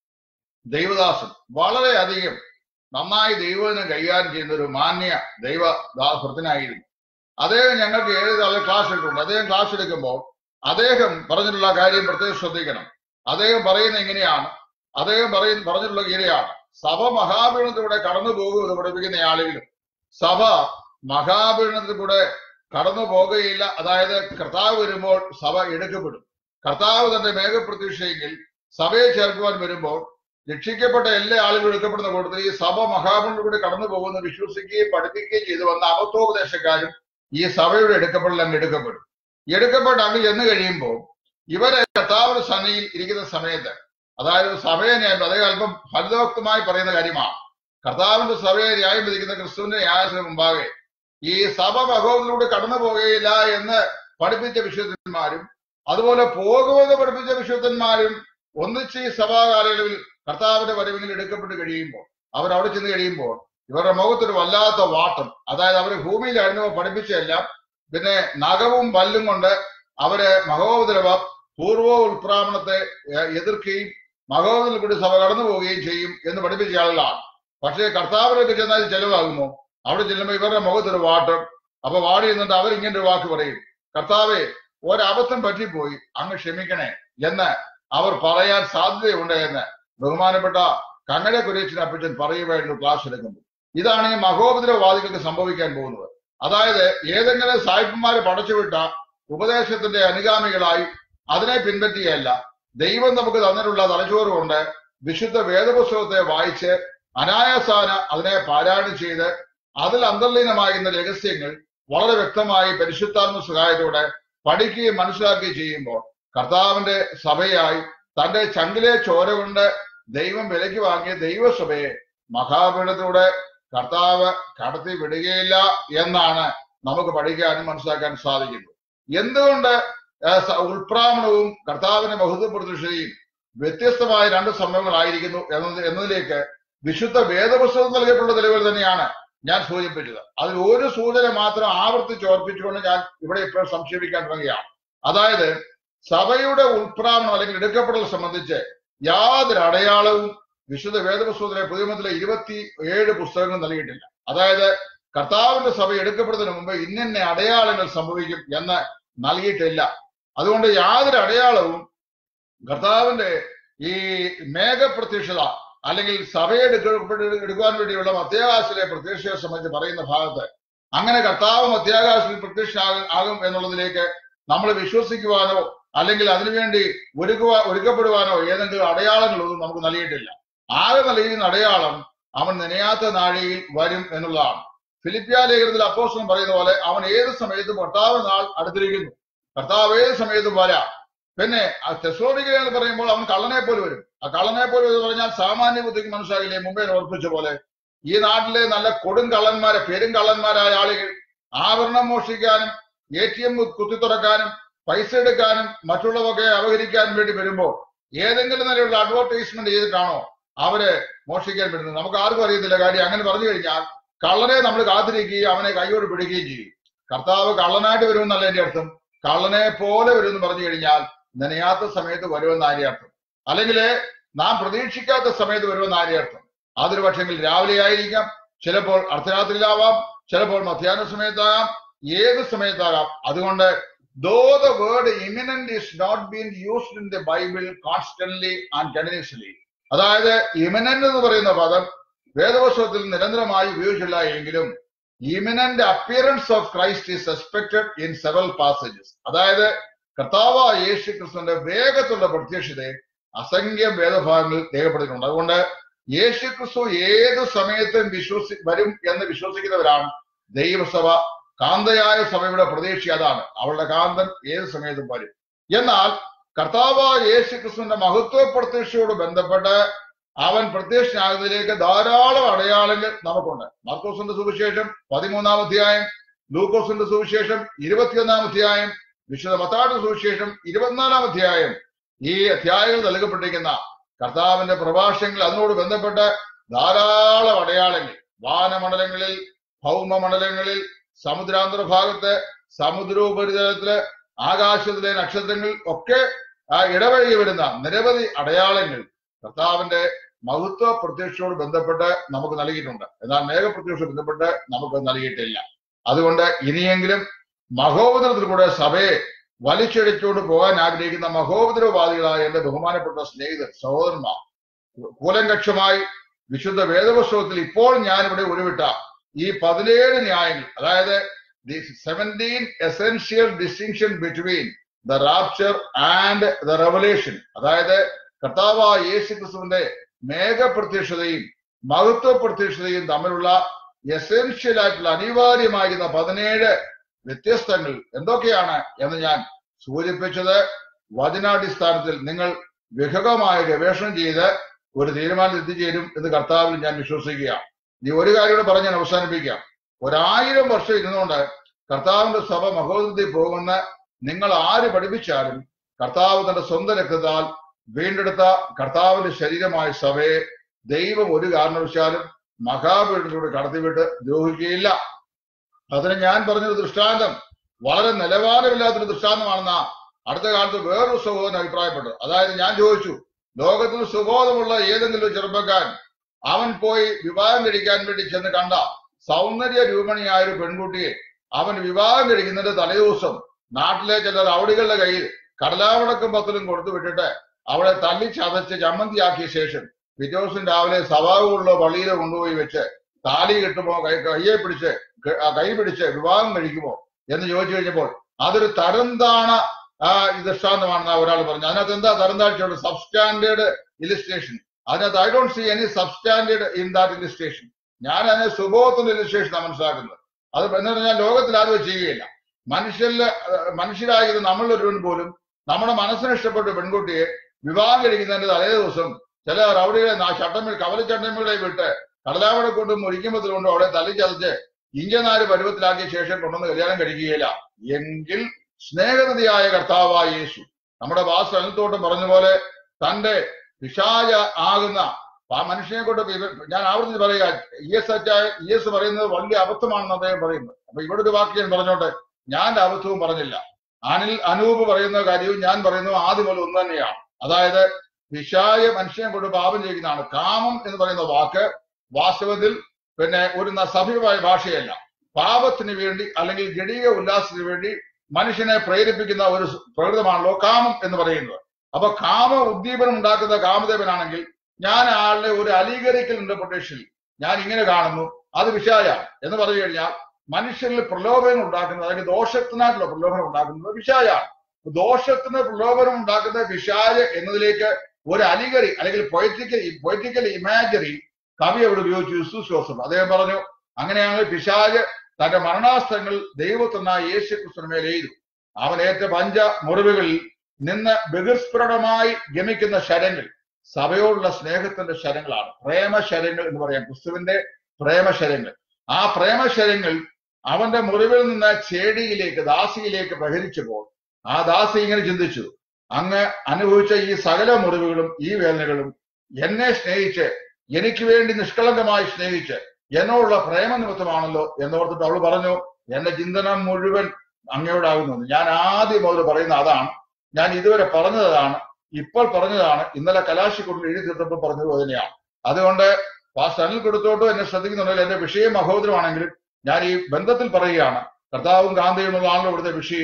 ദൈവദാസൻ വളരെയധികം നന്നായി ദൈവദിനം കൈകാര്യം ചെയ്യുന്ന ഒരു മാന്യ ദൈവദാസനായിരുന്നു അദ്ദേഹം ഞങ്ങൾക്ക് ഏത് കാലം ക്ലാസ് എടുക്കുന്നുണ്ട് അദ്ദേഹം ക്ലാസ് എടുക്കുമ്പോൾ അദ്ദേഹം പറഞ്ഞിട്ടുള്ള കാര്യം പ്രത്യേകം ശ്രദ്ധിക്കണം അദ്ദേഹം പറയുന്ന ഇങ്ങനെയാണ് അദ്ദേഹം പറയുന്ന പറഞ്ഞിട്ടുള്ള ഇങ്ങനെയാണ് സഭ മഹാപീഠത്തിലൂടെ കടന്നു പോകുമെന്ന് പഠിപ്പിക്കുന്ന ആളുകളും സഭ മഹാപീഠത്തിലൂടെ കടന്നു പോകുകയില്ല അതായത് കർത്താവ് വരുമ്പോൾ സഭ എടുക്കപ്പെടും കർത്താവ് തന്റെ മേഘപ്രതീക്ഷയെങ്കിൽ സഭയെ ചേർക്കുവാൻ വരുമ്പോൾ രക്ഷിക്കപ്പെട്ട എല്ലാ ആളുകളും എടുക്കപ്പെടുന്ന കൂട്ടത്തിൽ ഈ സഭ മഹാപീഠത്തിലൂടെ കടന്നു പോകുന്ന വിശ്വസിക്കുകയും പഠിപ്പിക്കുകയും ചെയ്തു വന്ന അബദ്ധോപദേശക്കാരും ഈ സഭയുടെ എടുക്കപ്പെടൽ അങ്ങ് എടുക്കപ്പെടും എടുക്കപ്പെട്ട് അങ്ങ് ചെന്ന് കഴിയുമ്പോൾ ഇവരെ കർത്താവിന്റെ സന്നിയിൽ ഇരിക്കുന്ന സമയത്ത് അതായത് സഭയെ ന്യായം അദ്ദേഹം അല്പം ഫലിതോക്തമായി പറയുന്ന കാര്യമാണ് കർത്താവിന്റെ സഭയെ ന്യായം വിധിക്കുന്ന ക്രിസ്തുവിന്റെ ന്യായത്തിന് മുമ്പാകെ ഈ സഭ ഭഗവതിലൂടെ കടന്നു പോകുകയില്ല എന്ന് പഠിപ്പിച്ച വിശുദ്ധന്മാരും അതുപോലെ പോകുമെന്ന് പഠിപ്പിച്ച വിശുദ്ധന്മാരും ഒന്നിച്ച് ഈ സഭാ കാലയളവിൽ കർത്താവിന്റെ വരവിൽ എടുക്കപ്പെട്ട് കഴിയുമ്പോൾ അവർ അവിടെ ചെന്ന് കഴിയുമ്പോൾ ഇവരുടെ മുഖത്തൊരു വല്ലാത്ത വാട്ടം അതായത് അവർ ഭൂമിയിലായിരുന്നു പഠിപ്പിച്ചതെല്ലാം പിന്നെ നഖവും പല്ലും കൊണ്ട് അവര് മഹോദരവ പൂർവ്വ ഉത്പ്രാമണത്തെ ഏഹ്, എതിർക്കുകയും മഹോദരിൽ കൂടി സഭ കടന്നു പോവുകയും ചെയ്യും എന്ന് പഠിപ്പിച്ച ആളുകളാണ് പക്ഷേ കർത്താവിലേക്ക് ചെന്നാൽ ഇത് ചെലവാകുമോ അവിടെ ചെല്ലുമ്പോൾ ഇവരുടെ മുഖത്തൊരു വാട്ടം അപ്പൊ വാടി നിന്നിട്ട് അവരിങ്ങനെ ഒരു വാക്ക് പറയും കർത്താവെ ഒരബദ്ധം പറ്റിപ്പോയി അങ്ങ് ക്ഷമിക്കണേ എന്ന് അവർ പറയാൻ സാധ്യതയുണ്ട് എന്ന് ബഹുമാനപ്പെട്ട കന്നഡ കുരേശൻ അപ്പച്ചൻ പറയുമായിരുന്നു ക്ലാസ് എടുക്കുമ്പോൾ ഇതാണ് ഈ മഹോപദ്രവവാദികൾക്ക് സംഭവിക്കാൻ പോകുന്നത് അതായത് ഏതെങ്കിലും സാഹിബന്മാരെ പടച്ചുവിട്ട ഉപദേശത്തിന്റെ അനുഗാമികളായി അതിനെ പിൻപറ്റിയല്ല ദൈവം നമുക്ക് തന്നിട്ടുള്ള തലച്ചോറ് കൊണ്ട് വിശുദ്ധ വേദപുസ്തകത്തെ വായിച്ച് അനായാസാന അതിനെ പാരായണം ചെയ്ത് അതിൽ അന്തർലീനമാകുന്ന രഹസ്യങ്ങൾ വളരെ വ്യക്തമായി പരിശുദ്ധാത്മ സഹായത്തോടെ പഠിക്കുകയും മനസ്സിലാക്കുകയും ചെയ്യുമ്പോൾ കർത്താവിന്റെ സഭയായി തന്റെ ചങ്കിലെ ചോര കൊണ്ട് ദൈവം വിലയ്ക്ക് വാങ്ങിയ ദൈവസഭയെ മഹാപീഠത്തിലൂടെ കർത്താവ് കടത്തി വിടുകയില്ല എന്നാണ് നമുക്ക് പഠിക്കാനും മനസ്സിലാക്കാനും സാധിക്കുന്നത് എന്തുകൊണ്ട് ആ, സ- ഉൾപ്രാമണവും കർത്താവിന്റെ ബഹുത്വപ്രതിഷ്ഠയും വ്യത്യസ്തമായ രണ്ട് സംഭവങ്ങളായിരിക്കുന്നു എന്നത് എന്നതിലേക്ക് വിശുദ്ധ വേദപുസ്തകം നൽകപ്പെട്ടുള്ള തെളിവുകൾ തന്നെയാണ് ഞാൻ സൂചിപ്പിച്ചത് അതിൽ ഒരു സൂചന മാത്രം ആവർത്തിച്ച് ഓർപ്പിച്ചുകൊണ്ട് ഞാൻ ഇവിടെ ഇപ്പോൾ സംക്ഷേപിക്കാൻ തുടങ്ങുകയാണ് അതായത് സഭയുടെ ഉൾപ്രാമണം അല്ലെങ്കിൽ എടുക്കപ്പെടൽ സംബന്ധിച്ച് യാതൊരു അടയാളവും വിശുദ്ധ വേദപുസ്തകത്തിലെ പുതിയമത്തിലെ ഇരുപത്തി ഏഴ് പുസ്തകങ്ങൾ നൽകിയിട്ടില്ല അതായത് കർത്താവിന്റെ സഭ എടുക്കപ്പെടുന്നതിന് മുമ്പ് ഇന്നിന്ന അടയാളങ്ങൾ സംഭവിക്കും എന്ന് നൽകിയിട്ടില്ല അതുകൊണ്ട് യാതൊരു അടയാളവും കർത്താവിന്റെ ഈ മേഘപ്രത്യക്ഷത അല്ലെങ്കിൽ സഭയെ എടുക്കപ്പെട്ട് എടുക്കുവാൻ വേണ്ടിയുള്ള മധ്യാകാശത്തിലെ പ്രത്യക്ഷയെ സംബന്ധിച്ച് പറയുന്ന ഭാഗത്ത് അങ്ങനെ കർത്താവ് മധ്യാകാശത്തിൽ പ്രത്യക്ഷനാകും ആകും എന്നുള്ളതിലേക്ക് നമ്മൾ വിശ്വസിക്കുവാനോ അല്ലെങ്കിൽ അതിനുവേണ്ടി ഒരുക്കുവാ ഒരുക്കപ്പെടുവാനോ ഏതെങ്കിലും അടയാളങ്ങളൊന്നും നമുക്ക് നൽകിയിട്ടില്ല ആകെ നൽകിയിരുന്ന അടയാളം അവൻ നനയാത്ത നാഴികയിൽ വരും എന്നുള്ളതാണ് ഫിലിപ്പിയ ലേഖനത്തിൽ അപ്പോസ്റ്റലൻ പറയുന്ന പോലെ അവൻ ഏത് സമയത്തും കർത്താവ് നാൾ അടുത്തിരിക്കുന്നു കർത്താവ് ഏത് സമയത്തും വരാം പിന്നെ തെസ്ലോണിക എന്ന് പറയുമ്പോൾ അവൻ കള്ളനെ പോലെ വരും ആ കള്ളനെ പോലെ എന്ന് പറഞ്ഞാൽ സാമാന്യ ബുദ്ധിക്ക് മനസ്സിലാകില്ലേ മുമ്പേ ഞാൻ ഓർപ്പിച്ച പോലെ ഈ നാട്ടിലെ നല്ല കൊടും കള്ളന്മാരെ പെരും കള്ളന്മാരായ ആളുകൾ ആഭരണം മോഷ്ടിക്കാനും എ ടി എം കുത്തിത്തുറക്കാനും പൈസ എടുക്കാനും മറ്റുള്ളവൊക്കെ അപഹരിക്കാനും വേണ്ടി വരുമ്പോൾ ഏതെങ്കിലും നിലയുള്ള അഡ്വർടൈസ്മെന്റ് ചെയ്തിട്ടാണോ അവര് മോഷ്ടിക്കാൻ വരുന്നത് നമുക്ക് ആർക്കും അറിയത്തില്ല കാര്യം അങ്ങനെ പറഞ്ഞു കഴിഞ്ഞാൽ കള്ളനെ നമ്മൾ കാത്തിരിക്കുകയും അവനെ കൈയോട് പിടിക്കുകയും ചെയ്യും കർത്താവ് കള്ളനായിട്ട് വരുമെന്നല്ല എന്റെ അർത്ഥം കള്ളനെ പോലെ വരുമെന്ന് പറഞ്ഞു കഴിഞ്ഞാൽ നനയാത്ത സമയത്ത് വരുമെന്ന് ആര്യ അർത്ഥം അല്ലെങ്കിൽ നാം പ്രതീക്ഷിക്കാത്ത സമയത്ത് വരുമെന്ന് ആര്യ അർത്ഥം അതൊരു പക്ഷെങ്കിൽ രാവിലെ ആയിരിക്കാം ചിലപ്പോൾ അർദ്ധരാത്രിയിലാവാം ചിലപ്പോൾ മധ്യാഹ്ന സമയത്താകാം ഏത് സമയത്താകാം അതുകൊണ്ട് though the word imminent is not being used in the Bible constantly and continuously. അതായത് ഇമിനന്റ് എന്ന് പറയുന്ന പദം വേദപുസ്തകത്തിൽ നിരന്തരമായി ഉപയോഗിച്ചില്ല എങ്കിലും imminent appearance of Christ is suspected in several passages അതായത് കർത്താവായ യേശു ക്രിസ്തുവിന്റെ വേഗത്തുള്ള പ്രത്യക്ഷതയെ അസംഖ്യം വേദഭാഗങ്ങൾ രേഖപ്പെടുത്തിയിട്ടുണ്ട് അതുകൊണ്ട് യേശു ക്രിസ്തു ഏത് സമയത്തും വിശ്വസി വരും എന്ന് വിശ്വസിക്കുന്നവരാണ് ദൈവസഭ കാന്തയായ സഭയുടെ പ്രതീക്ഷ അതാണ് അവളുടെ കാന്തൻ ഏത് സമയത്തും വരും എന്നാൽ കർത്താവായ യേശു ക്രിസ്തുവിന്റെ മഹത്വ പ്രത്യക്ഷയോട് ബന്ധപ്പെട്ട് അവൻ പ്രത്യക്ഷനാകുന്നതിലേക്ക് ധാരാളം അടയാളങ്ങൾ നമുക്കുണ്ട് മാർക്കോസിന്റെ സുവിശേഷം പതിമൂന്നാം അധ്യായം ലൂക്കോസിന്റെ സുവിശേഷം ഇരുപത്തിയൊന്നാം അധ്യായം വിശുദ്ധ മത്താട് സുവിശേഷം ഇരുപത്തിനാലാം അധ്യായം ഈ അധ്യായങ്ങൾ നൽകപ്പെട്ടിരിക്കുന്ന കർത്താവിന്റെ പ്രഭാഷണങ്ങൾ അതിനോട് ബന്ധപ്പെട്ട് ധാരാളം അടയാളങ്ങൾ വാനമണ്ഡലങ്ങളിൽ ഭൗമമണ്ഡലങ്ങളിൽ സമുദ്രാന്തര ഭാഗത്ത് സമുദ്രോപരിതലത്തില് ആകാശത്തിലെ നക്ഷത്രങ്ങൾ ഒക്കെ ആ ഇടവഴി വരുന്ന നിരവധി അടയാളങ്ങൾ കർത്താവിന്റെ മഹത്വ പ്രത്യക്ഷയോട് ബന്ധപ്പെട്ട് നമുക്ക് നൽകിയിട്ടുണ്ട് എന്നാൽ മേഘപ്രത്യക്ഷയോട് ബന്ധപ്പെട്ട് നമുക്ക് നൽകിയിട്ടില്ല അതുകൊണ്ട് ഇനിയെങ്കിലും മഹോപദ്രവത്തിൽ കൂടെ സഭയെ വലിച്ചടിച്ചുകൊണ്ട് പോകാൻ ആഗ്രഹിക്കുന്ന മഹോപദ്രവവാദികളായ എന്റെ ബഹുമാനപ്പെട്ട സ്നേഹിതർ സഹോദരന്മാർ കൂലങ്കക്ഷമായി വിശുദ്ധ വേദപുസ്തകത്തിൽ ഇപ്പോൾ ഞാനിവിടെ ഉരുവിട്ട ഈ പതിനേഴ് ന്യായങ്ങൾ അതായത് the seventeen essential distinction between the rapture and the revelation അതായത് കർത്താവായ യേശു ക്രിസ്തുവിന്റെ മേഘപ്രത്യക്ഷതയും മഹത്വ പ്രത്യക്ഷതയും തമ്മിലുള്ള എസെൻഷ്യൽ ആയിട്ടുള്ള അനിവാര്യമായിരുന്ന പതിനേഴ് വ്യത്യസ്തങ്ങൾ എന്തൊക്കെയാണ് എന്ന് ഞാൻ സൂചിപ്പിച്ചത് വചനാടിസ്ഥാനത്തിൽ നിങ്ങൾ വിഹകമായ ഗവേഷണം ചെയ്ത് ഒരു തീരുമാനത്തിൽ എത്തിച്ചേരും എന്ന് കർത്താവിൽ ഞാൻ വിശ്വസിക്കുകയാണ് ഇനി ഒരു കാര്യം കൂടെ പറഞ്ഞ് ഞാൻ അവസാനിപ്പിക്കാം ഒരായിരം വർഷം ഇരുന്നുകൊണ്ട് കർത്താവിന്റെ സഭ മഹോദരത്തിൽ പോകുന്ന നിങ്ങൾ ആര് പഠിപ്പിച്ചാലും കർത്താവ് തന്റെ സ്വന്തം രക്തത്താൽ വീണ്ടെടുത്ത കർത്താവിന്റെ ശരീരമായ സഭയെ ദൈവം ഒരു കാരണവശാലും മഹാപീഠത്തിലൂടെ കടത്തിവിട്ട് ദ്രോഹിക്കുകയില്ല അതിന് ഞാൻ പറഞ്ഞൊരു ദൃഷ്ടാന്തം വളരെ നിലവാരമില്ലാത്തൊരു ദൃഷ്ടാന്തമാണെന്ന അടുത്ത കാലത്ത് വേറൊരു സഹോദരൻ അഭിപ്രായപ്പെട്ടു അതായത് ഞാൻ ചോദിച്ചു ലോകത്തിൽ സുബോധമുള്ള ഏതെങ്കിലും ഒരു ചെറുപ്പക്കാരൻ അവൻ പോയി വിവാഹം കഴിക്കാൻ വേണ്ടി ചെന്ന് കണ്ട സൗന്ദര്യ രൂപണിയായ ഒരു പെൺകുട്ടിയെ അവൻ വിവാഹം കഴിക്കുന്നതിന്റെ തലേദിവസം നാട്ടിലെ ചില റൗഡികളുടെ കയ്യിൽ കടലാവടക്കും പത്തലും കൊടുത്തു വിട്ടിട്ട് അവളെ തല്ലി ചതച്ച് ചമ്മന്തിയാക്കിയ ശേഷം പിറ്റേ ദിവസം രാവിലെ സഭാവുകളിലോ പള്ളിയിലോ കൊണ്ടുപോയി വെച്ച് താലി കെട്ടുമോ കൈ കയ്യെ പിടിച്ച് ക- ആ കൈ പിടിച്ച് വിവാഹം കഴിക്കുമോ എന്ന് ചോദിച്ചു കഴിഞ്ഞപ്പോൾ അതൊരു തരംതാണ ആ ദൃഷ്ടാന്തമാണെന്ന് ഒരാൾ പറഞ്ഞു അതിനകത്ത് എന്താ തരംതാഴ്ചയുണ്ട് സബ്സ്റ്റാൻഡേർഡ് ഇലിസ്ട്രേഷൻ അതിനകത്ത് I don't see any substandard in that illustration ഞാൻ അതിനെ സുബോധത്തിന്റെ ഇലിസ്ട്രേഷൻ മനസ്സിലാക്കുന്നത് അത് എന്ന് പറഞ്ഞാൽ ലോകത്തിൽ ആരും അത് ചെയ്യുകയില്ല മനുഷ്യരില് അഹ് മനുഷ്യരായത് നമ്മളൊരുവൻ പോലും നമ്മുടെ മനസ്സിന് ഇഷ്ടപ്പെട്ട പെൺകുട്ടിയെ വിവാഹം കഴിക്കുന്നതിന്റെ തലേ ദിവസം ചില റൗഡികളെ നാ- ചട്ടമ്പി കവലച്ചട്ടമ്പികളെ വിട്ട് കടലാവടെ കൊണ്ടും മുരിക്കുമ്പത്തിൽ കൊണ്ടും അവിടെ തല്ലി ചതച്ച് ഇഞ്ചനാര് പരുവത്തിലാക്കിയ ശേഷം കൊണ്ടുവന്ന് കല്യാണം കഴിക്കുകയില്ല എങ്കിൽ സ്നേഹനിധിയായ കർത്താവായ യേശു നമ്മുടെ വാസ് അനിൽത്തോട്ടം പറഞ്ഞ പോലെ തന്റെ പിശാച ആകുന്ന ആ മനുഷ്യനെ കൊണ്ട് ഇവ- ഞാൻ ആവർത്തിച്ച് പറയുക E S H E S പറയുന്നത് വലിയ അബദ്ധമാണെന്ന് അദ്ദേഹം പറയുന്നത് അപ്പൊ ഇവിടെ ഒരു വാക്ക് ഞാൻ പറഞ്ഞോട്ടെ ഞാൻ അബദ്ധവും പറഞ്ഞില്ല അനിൽ അനൂപ് പറയുന്ന കാര്യവും ഞാൻ പറയുന്നത് ആദ്യം മുതൽ ഒന്ന് തന്നെയാണ് അതായത് പിശായ മനുഷ്യനെ കൊണ്ട് പാപം ചെയ്യുന്നതാണ് കാമം എന്ന് പറയുന്ന വാക്ക് വാസ്തവത്തിൽ പിന്നെ ഒരു ന- സഭ്യമായ ഭാഷയല്ല പാപത്തിന് വേണ്ടി അല്ലെങ്കിൽ ജടീയ ഉല്ലാസത്തിന് വേണ്ടി മനുഷ്യനെ പ്രേരിപ്പിക്കുന്ന ഒരു സ് പ്രകൃതമാണല്ലോ കാമം എന്ന് പറയുന്നത് അപ്പൊ കാമ ഉദ്ദീപനം ഉണ്ടാക്കുന്ന കാമദേവനാണെങ്കിൽ ഞാൻ ആളുടെ ഒരു അലീകരിക്കൽ ഇന്റർപ്രിട്ടേഷനിൽ ഞാൻ ഇങ്ങനെ കാണുന്നു അത് വിഷായ എന്ന് പറഞ്ഞു കഴിഞ്ഞാൽ മനുഷ്യരിൽ പ്രലോഭനം ഉണ്ടാക്കുന്നത് അല്ലെങ്കിൽ ദോഷത്തിനായിട്ടുള്ള പ്രലോഭനം ഉണ്ടാക്കുന്നത് വിഷായാണ് ദോഷത്തിന് പ്രലോഭനം ഉണ്ടാക്കുന്ന വിഷായ എന്നതിലേക്ക് ഒരു അലിഗറി അല്ലെങ്കിൽ പൊയറ്റിക്കൽ പൊയറ്റിക്കൽ ഇമാജറി കവി അവിടെ ഉപയോഗിച്ചു സുശ്വാസം അദ്ദേഹം പറഞ്ഞു അങ്ങനെയാണെങ്കിൽ പിശാജ് തന്റെ മരണാസ്ത്രങ്ങൾ ദൈവത്തിനായ യേശു ക്രിസ്തുവിന് എഴുതു അവൻ ഏറ്റ പഞ്ച മുറിവുകളിൽ നിന്ന് ബഹിസ്ഫുരണമായി ഗമിക്കുന്ന ശരങ്ങൾ സഭയോടുള്ള സ്നേഹത്തിന്റെ ശരങ്ങളാണ് പ്രേമശരങ്ങൾ എന്ന് പറയാം ക്രിസ്തുവിന്റെ പ്രേമശരങ്ങൾ ആ പ്രേമശരങ്ങൾ അവന്റെ മുറിവിൽ നിന്ന് ചേടിയിലേക്ക് ദാസിയിലേക്ക് പ്രഹരിച്ചപ്പോൾ ആ ദാസി ഇങ്ങനെ ചിന്തിച്ചു അങ്ങ് അനുഭവിച്ച ഈ സകല മുറിവുകളും ഈ വേദനകളും എന്നെ സ്നേഹിച്ച് എനിക്ക് വേണ്ടി നിഷ്കളങ്കമായി സ്നേഹിച്ച് എന്നോടുള്ള പ്രേമനിമിത്തമാണല്ലോ എന്നോർത്തിട്ട് അവൾ പറഞ്ഞു എന്റെ ചിന്തനം മുഴുവൻ അങ്ങയോടാകുന്നു ഞാൻ ആദ്യം മുതൽ പറയുന്ന അതാണ് ഞാൻ ഇതുവരെ പറഞ്ഞതാണ് ഇപ്പോൾ പറഞ്ഞതാണ് ഇന്നലെ കലാശിക്കുള്ളിൽ എഴുതി തീർത്തപ്പോൾ പറഞ്ഞത് തന്നെയാണ് അതുകൊണ്ട് പാസ്റ്റർ അനിൽ കൊടുത്തോട്ടോ എന്നെ ശ്രദ്ധിക്കുന്നുണ്ടെങ്കിൽ എന്റെ വിഷയം മഹോദരമാണെങ്കിലും ഞാൻ ഈ ബന്ധത്തിൽ പറയുകയാണ് കർത്താവും കാന്തയും എന്നുള്ളതാണല്ലോ ഇവിടുത്തെ വിഷയം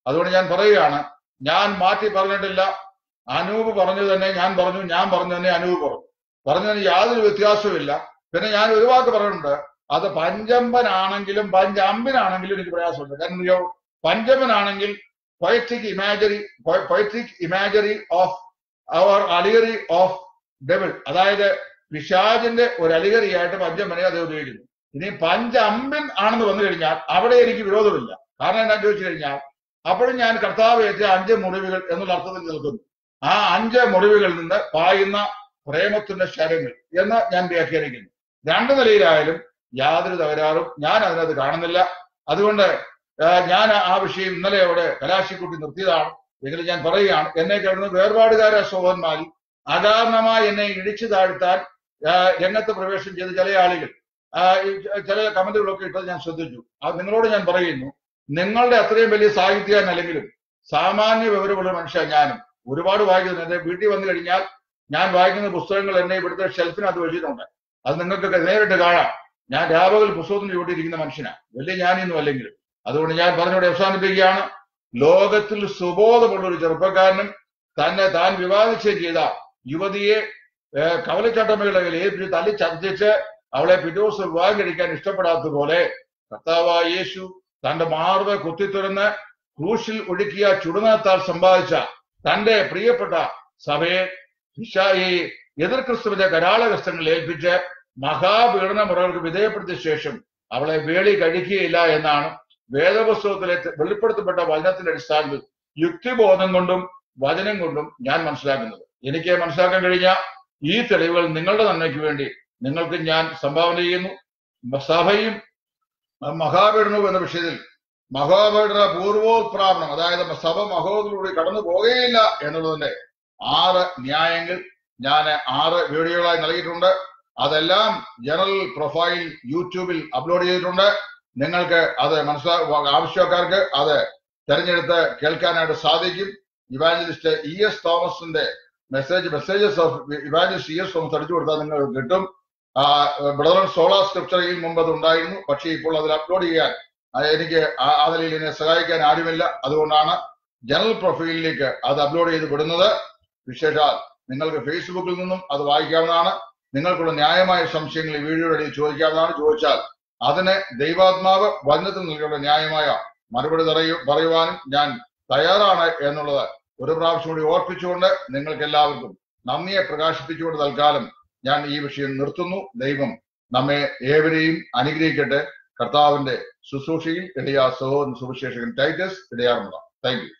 അതുകൊണ്ട് ഞാൻ പറയുകയാണ് ഞാൻ മാറ്റി പറഞ്ഞിട്ടില്ല അനൂപ് പറഞ്ഞു തന്നെ ഞാൻ പറഞ്ഞു ഞാൻ പറഞ്ഞു തന്നെ അനൂപ് പറഞ്ഞു പറഞ്ഞതിന് യാതൊരു വ്യത്യാസവുമില്ല പിന്നെ ഞാൻ ഒരു വാക്ക് പറഞ്ഞിട്ടുണ്ട് അത് പഞ്ചമ്പനാണെങ്കിലും പഞ്ചമ്പനാണെങ്കിലും എനിക്ക് പ്രയാസമുണ്ട് കാരണം അറിയോ പഞ്ചമ്പനാണെങ്കിൽ poetic imagery poetic imagery of our allegory of devil അതായത് പിശാജിന്റെ ഒരു അലിഗറിയായിട്ട് പഞ്ചമ്പനെ അത് ഉപയോഗിക്കുന്നു ഇനി പഞ്ചമ്പൻ ആണെന്ന് വന്നു കഴിഞ്ഞാൽ അവിടെ എനിക്ക് വിരോധമില്ല കാരണം എന്താ ചോദിച്ചു കഴിഞ്ഞാൽ അപ്പോഴും ഞാൻ കർത്താവ് ഏറ്റ അഞ്ച് മുറിവുകൾ എന്നുള്ള അർത്ഥത്തിൽ നിൽക്കുന്നു ആ അഞ്ച് മുറിവുകളിൽ നിന്ന് പായുന്ന പ്രേമത്തിന്റെ ശരങ്ങൾ എന്ന് ഞാൻ വ്യാഖ്യാനിക്കുന്നു രണ്ടു നിലയിലായാലും യാതൊരു തകരാറും ഞാൻ അതിനകത്ത് കാണുന്നില്ല അതുകൊണ്ട് ആ, ഞാൻ ആ വിഷയം ഇന്നലെ അവിടെ കലാശിക്കുട്ടി നിർത്തിയതാണ് എങ്കിലും ഞാൻ പറയുകയാണ് എന്നെ കിടന്ന് വേർപാടുകാര സോഹന്മാരിൽ അകാരണമായി എന്നെ ഇടിച്ചു താഴ്ത്താൻ ആ, രംഗത്ത് പ്രവേശനം ചെയ്ത ചില ആളുകൾ ആ, ഈ ചില കമന്റുകളൊക്കെ ഇട്ടത് ഞാൻ ശ്രദ്ധിച്ചു അത് നിങ്ങളോട് ഞാൻ പറയുന്നു നിങ്ങളുടെ അത്രയും വലിയ സാഹിത്യകാരനല്ലെങ്കിലും സാമാന്യ വിവരമുള്ള മനുഷ്യൻ ഞാനും ഒരുപാട് വായിക്കുന്നു എന്റെ വീട്ടിൽ വന്നു കഴിഞ്ഞാൽ ഞാൻ വായിക്കുന്ന പുസ്തകങ്ങൾ എന്നെ ഇവിടുത്തെ ഷെൽഫിനകത്ത് വെച്ചിട്ടുണ്ട് അത് നിങ്ങൾക്ക് നേരിട്ട് കാണാം ഞാൻ രാപകൽ പുസ്തകത്തിന് ചൂണ്ടിയിരിക്കുന്ന മനുഷ്യനാണ് വലിയ ഞാനൊന്നും അല്ലെങ്കിലും അതുകൊണ്ട് ഞാൻ പറഞ്ഞുകൊണ്ട് അവസാനിപ്പിക്കുകയാണ് ലോകത്തിൽ സുബോധമുള്ള ഒരു ചെറുപ്പക്കാരനും തന്നെ താൻ വിവാദിച്ചും ചെയ്ത യുവതിയെ ഏഹ്, കവലച്ചട്ടമ്മയുടെ കയ്യിൽ ഏൽപ്പിച്ച് തല്ലി ചർച്ചിച്ച് അവളെ പിറ്റേ ദിവസം വിവാഹം കഴിക്കാൻ ഇഷ്ടപ്പെടാത്ത പോലെ കർത്താവായ യേശു തന്റെ മാർവ് കുത്തിത്തുറന്ന് ക്രൂശിൽ ഒഴുക്കിയ ചുടുനത്താൽ സമ്പാദിച്ച തന്റെ പ്രിയപ്പെട്ട സഭയെ വിശാ- ഈ എതിർ ക്രിസ്തുവിന്റെ കരാളകഷ്ടങ്ങളിൽ ഏൽപ്പിച്ച് മഹാപീഡന മുറകൾക്ക് വിധേയപ്പെടുത്തിയ ശേഷം അവളെ വേളി കഴിക്കുകയില്ല എന്നാണ് വേദപുസ്തകത്തിലെ വെളിപ്പെടുത്തപ്പെട്ട വചനത്തിന്റെ അടിസ്ഥാനത്തിൽ യുക്തിബോധം കൊണ്ടും വചനം കൊണ്ടും ഞാൻ മനസ്സിലാക്കുന്നത് എനിക്ക് മനസ്സിലാക്കാൻ കഴിഞ്ഞ ഈ തെളിവുകൾ നിങ്ങളുടെ നന്മയ്ക്ക് വേണ്ടി നിങ്ങൾക്ക് ഞാൻ സംഭാവന ചെയ്യുന്നു സഭയും മഹാപീഡനവും എന്ന വിഷയത്തിൽ മഹാപീഡന പൂർവോത്പ്രാപണം അതായത് സഭ മഹോദിലൂടെ കടന്നു പോകുകയില്ല എന്നുള്ളതിന്റെ ആറ് ന്യായങ്ങൾ ഞാൻ ആറ് വീഡിയോകളായി നൽകിയിട്ടുണ്ട് അതെല്ലാം ജനറൽ പ്രൊഫൈൽ യൂട്യൂബിൽ അപ്ലോഡ് ചെയ്തിട്ടുണ്ട് നിങ്ങൾക്ക് അത് മനസ്സിലാ ആവശ്യക്കാർക്ക് അത് തെരഞ്ഞെടുത്ത് കേൾക്കാനായിട്ട് സാധിക്കും ഇവാഞ്ചലിസ്റ്റ് ഇ എസ് തോമസിന്റെ message messages of evangelist E S Thomas അടിച്ചു കൊടുത്താൽ നിങ്ങൾക്ക് കിട്ടും ബ്രദർ സോളാർ സ്ക്രിപ്ചറിൽ മുമ്പ് അത് ഉണ്ടായിരുന്നു പക്ഷേ ഇപ്പോൾ അതിൽ അപ്ലോഡ് ചെയ്യാൻ ആ, എനിക്ക് ആ- അതിൽ എന്നെ സഹായിക്കാൻ ആരുമില്ല അതുകൊണ്ടാണ് ജനറൽ പ്രൊഫൈലിലേക്ക് അത് അപ്ലോഡ് ചെയ്ത് വിടുന്നത് വിശേഷാൽ നിങ്ങൾക്ക് ഫേസ്ബുക്കിൽ നിന്നും അത് വായിക്കാവുന്നതാണ് നിങ്ങൾക്കുള്ള ന്യായമായ സംശയങ്ങൾ ഈ വീഡിയോയുടെ ഇടയിൽ ചോദിക്കാവുന്നതാണ് ചോദിച്ചാൽ അതിന് ദൈവാത്മാവ് വചനത്തിൽ നൽകിയുള്ള ന്യായമായ മറുപടി പറയൂ പറയുവാനും ഞാൻ തയ്യാറാണ് എന്നുള്ളത് ഒരു പ്രാവശ്യം കൂടി ഓർപ്പിച്ചുകൊണ്ട് നിങ്ങൾക്ക് എല്ലാവർക്കും നന്ദിയെ പ്രകാശിപ്പിച്ചുകൊണ്ട് തൽക്കാലം ഞാൻ ഈ വിഷയം നിർത്തുന്നു ദൈവം നമ്മെ ഏവരെയും അനുഗ്രഹിക്കട്ടെ കർത്താവിന്റെ ശുശ്രൂഷയിൽ ഇടയാ സഹോദരൻ സുവിശേഷകൻ ടൈറ്റസ് ഇടയാറുള്ള താങ്ക് യു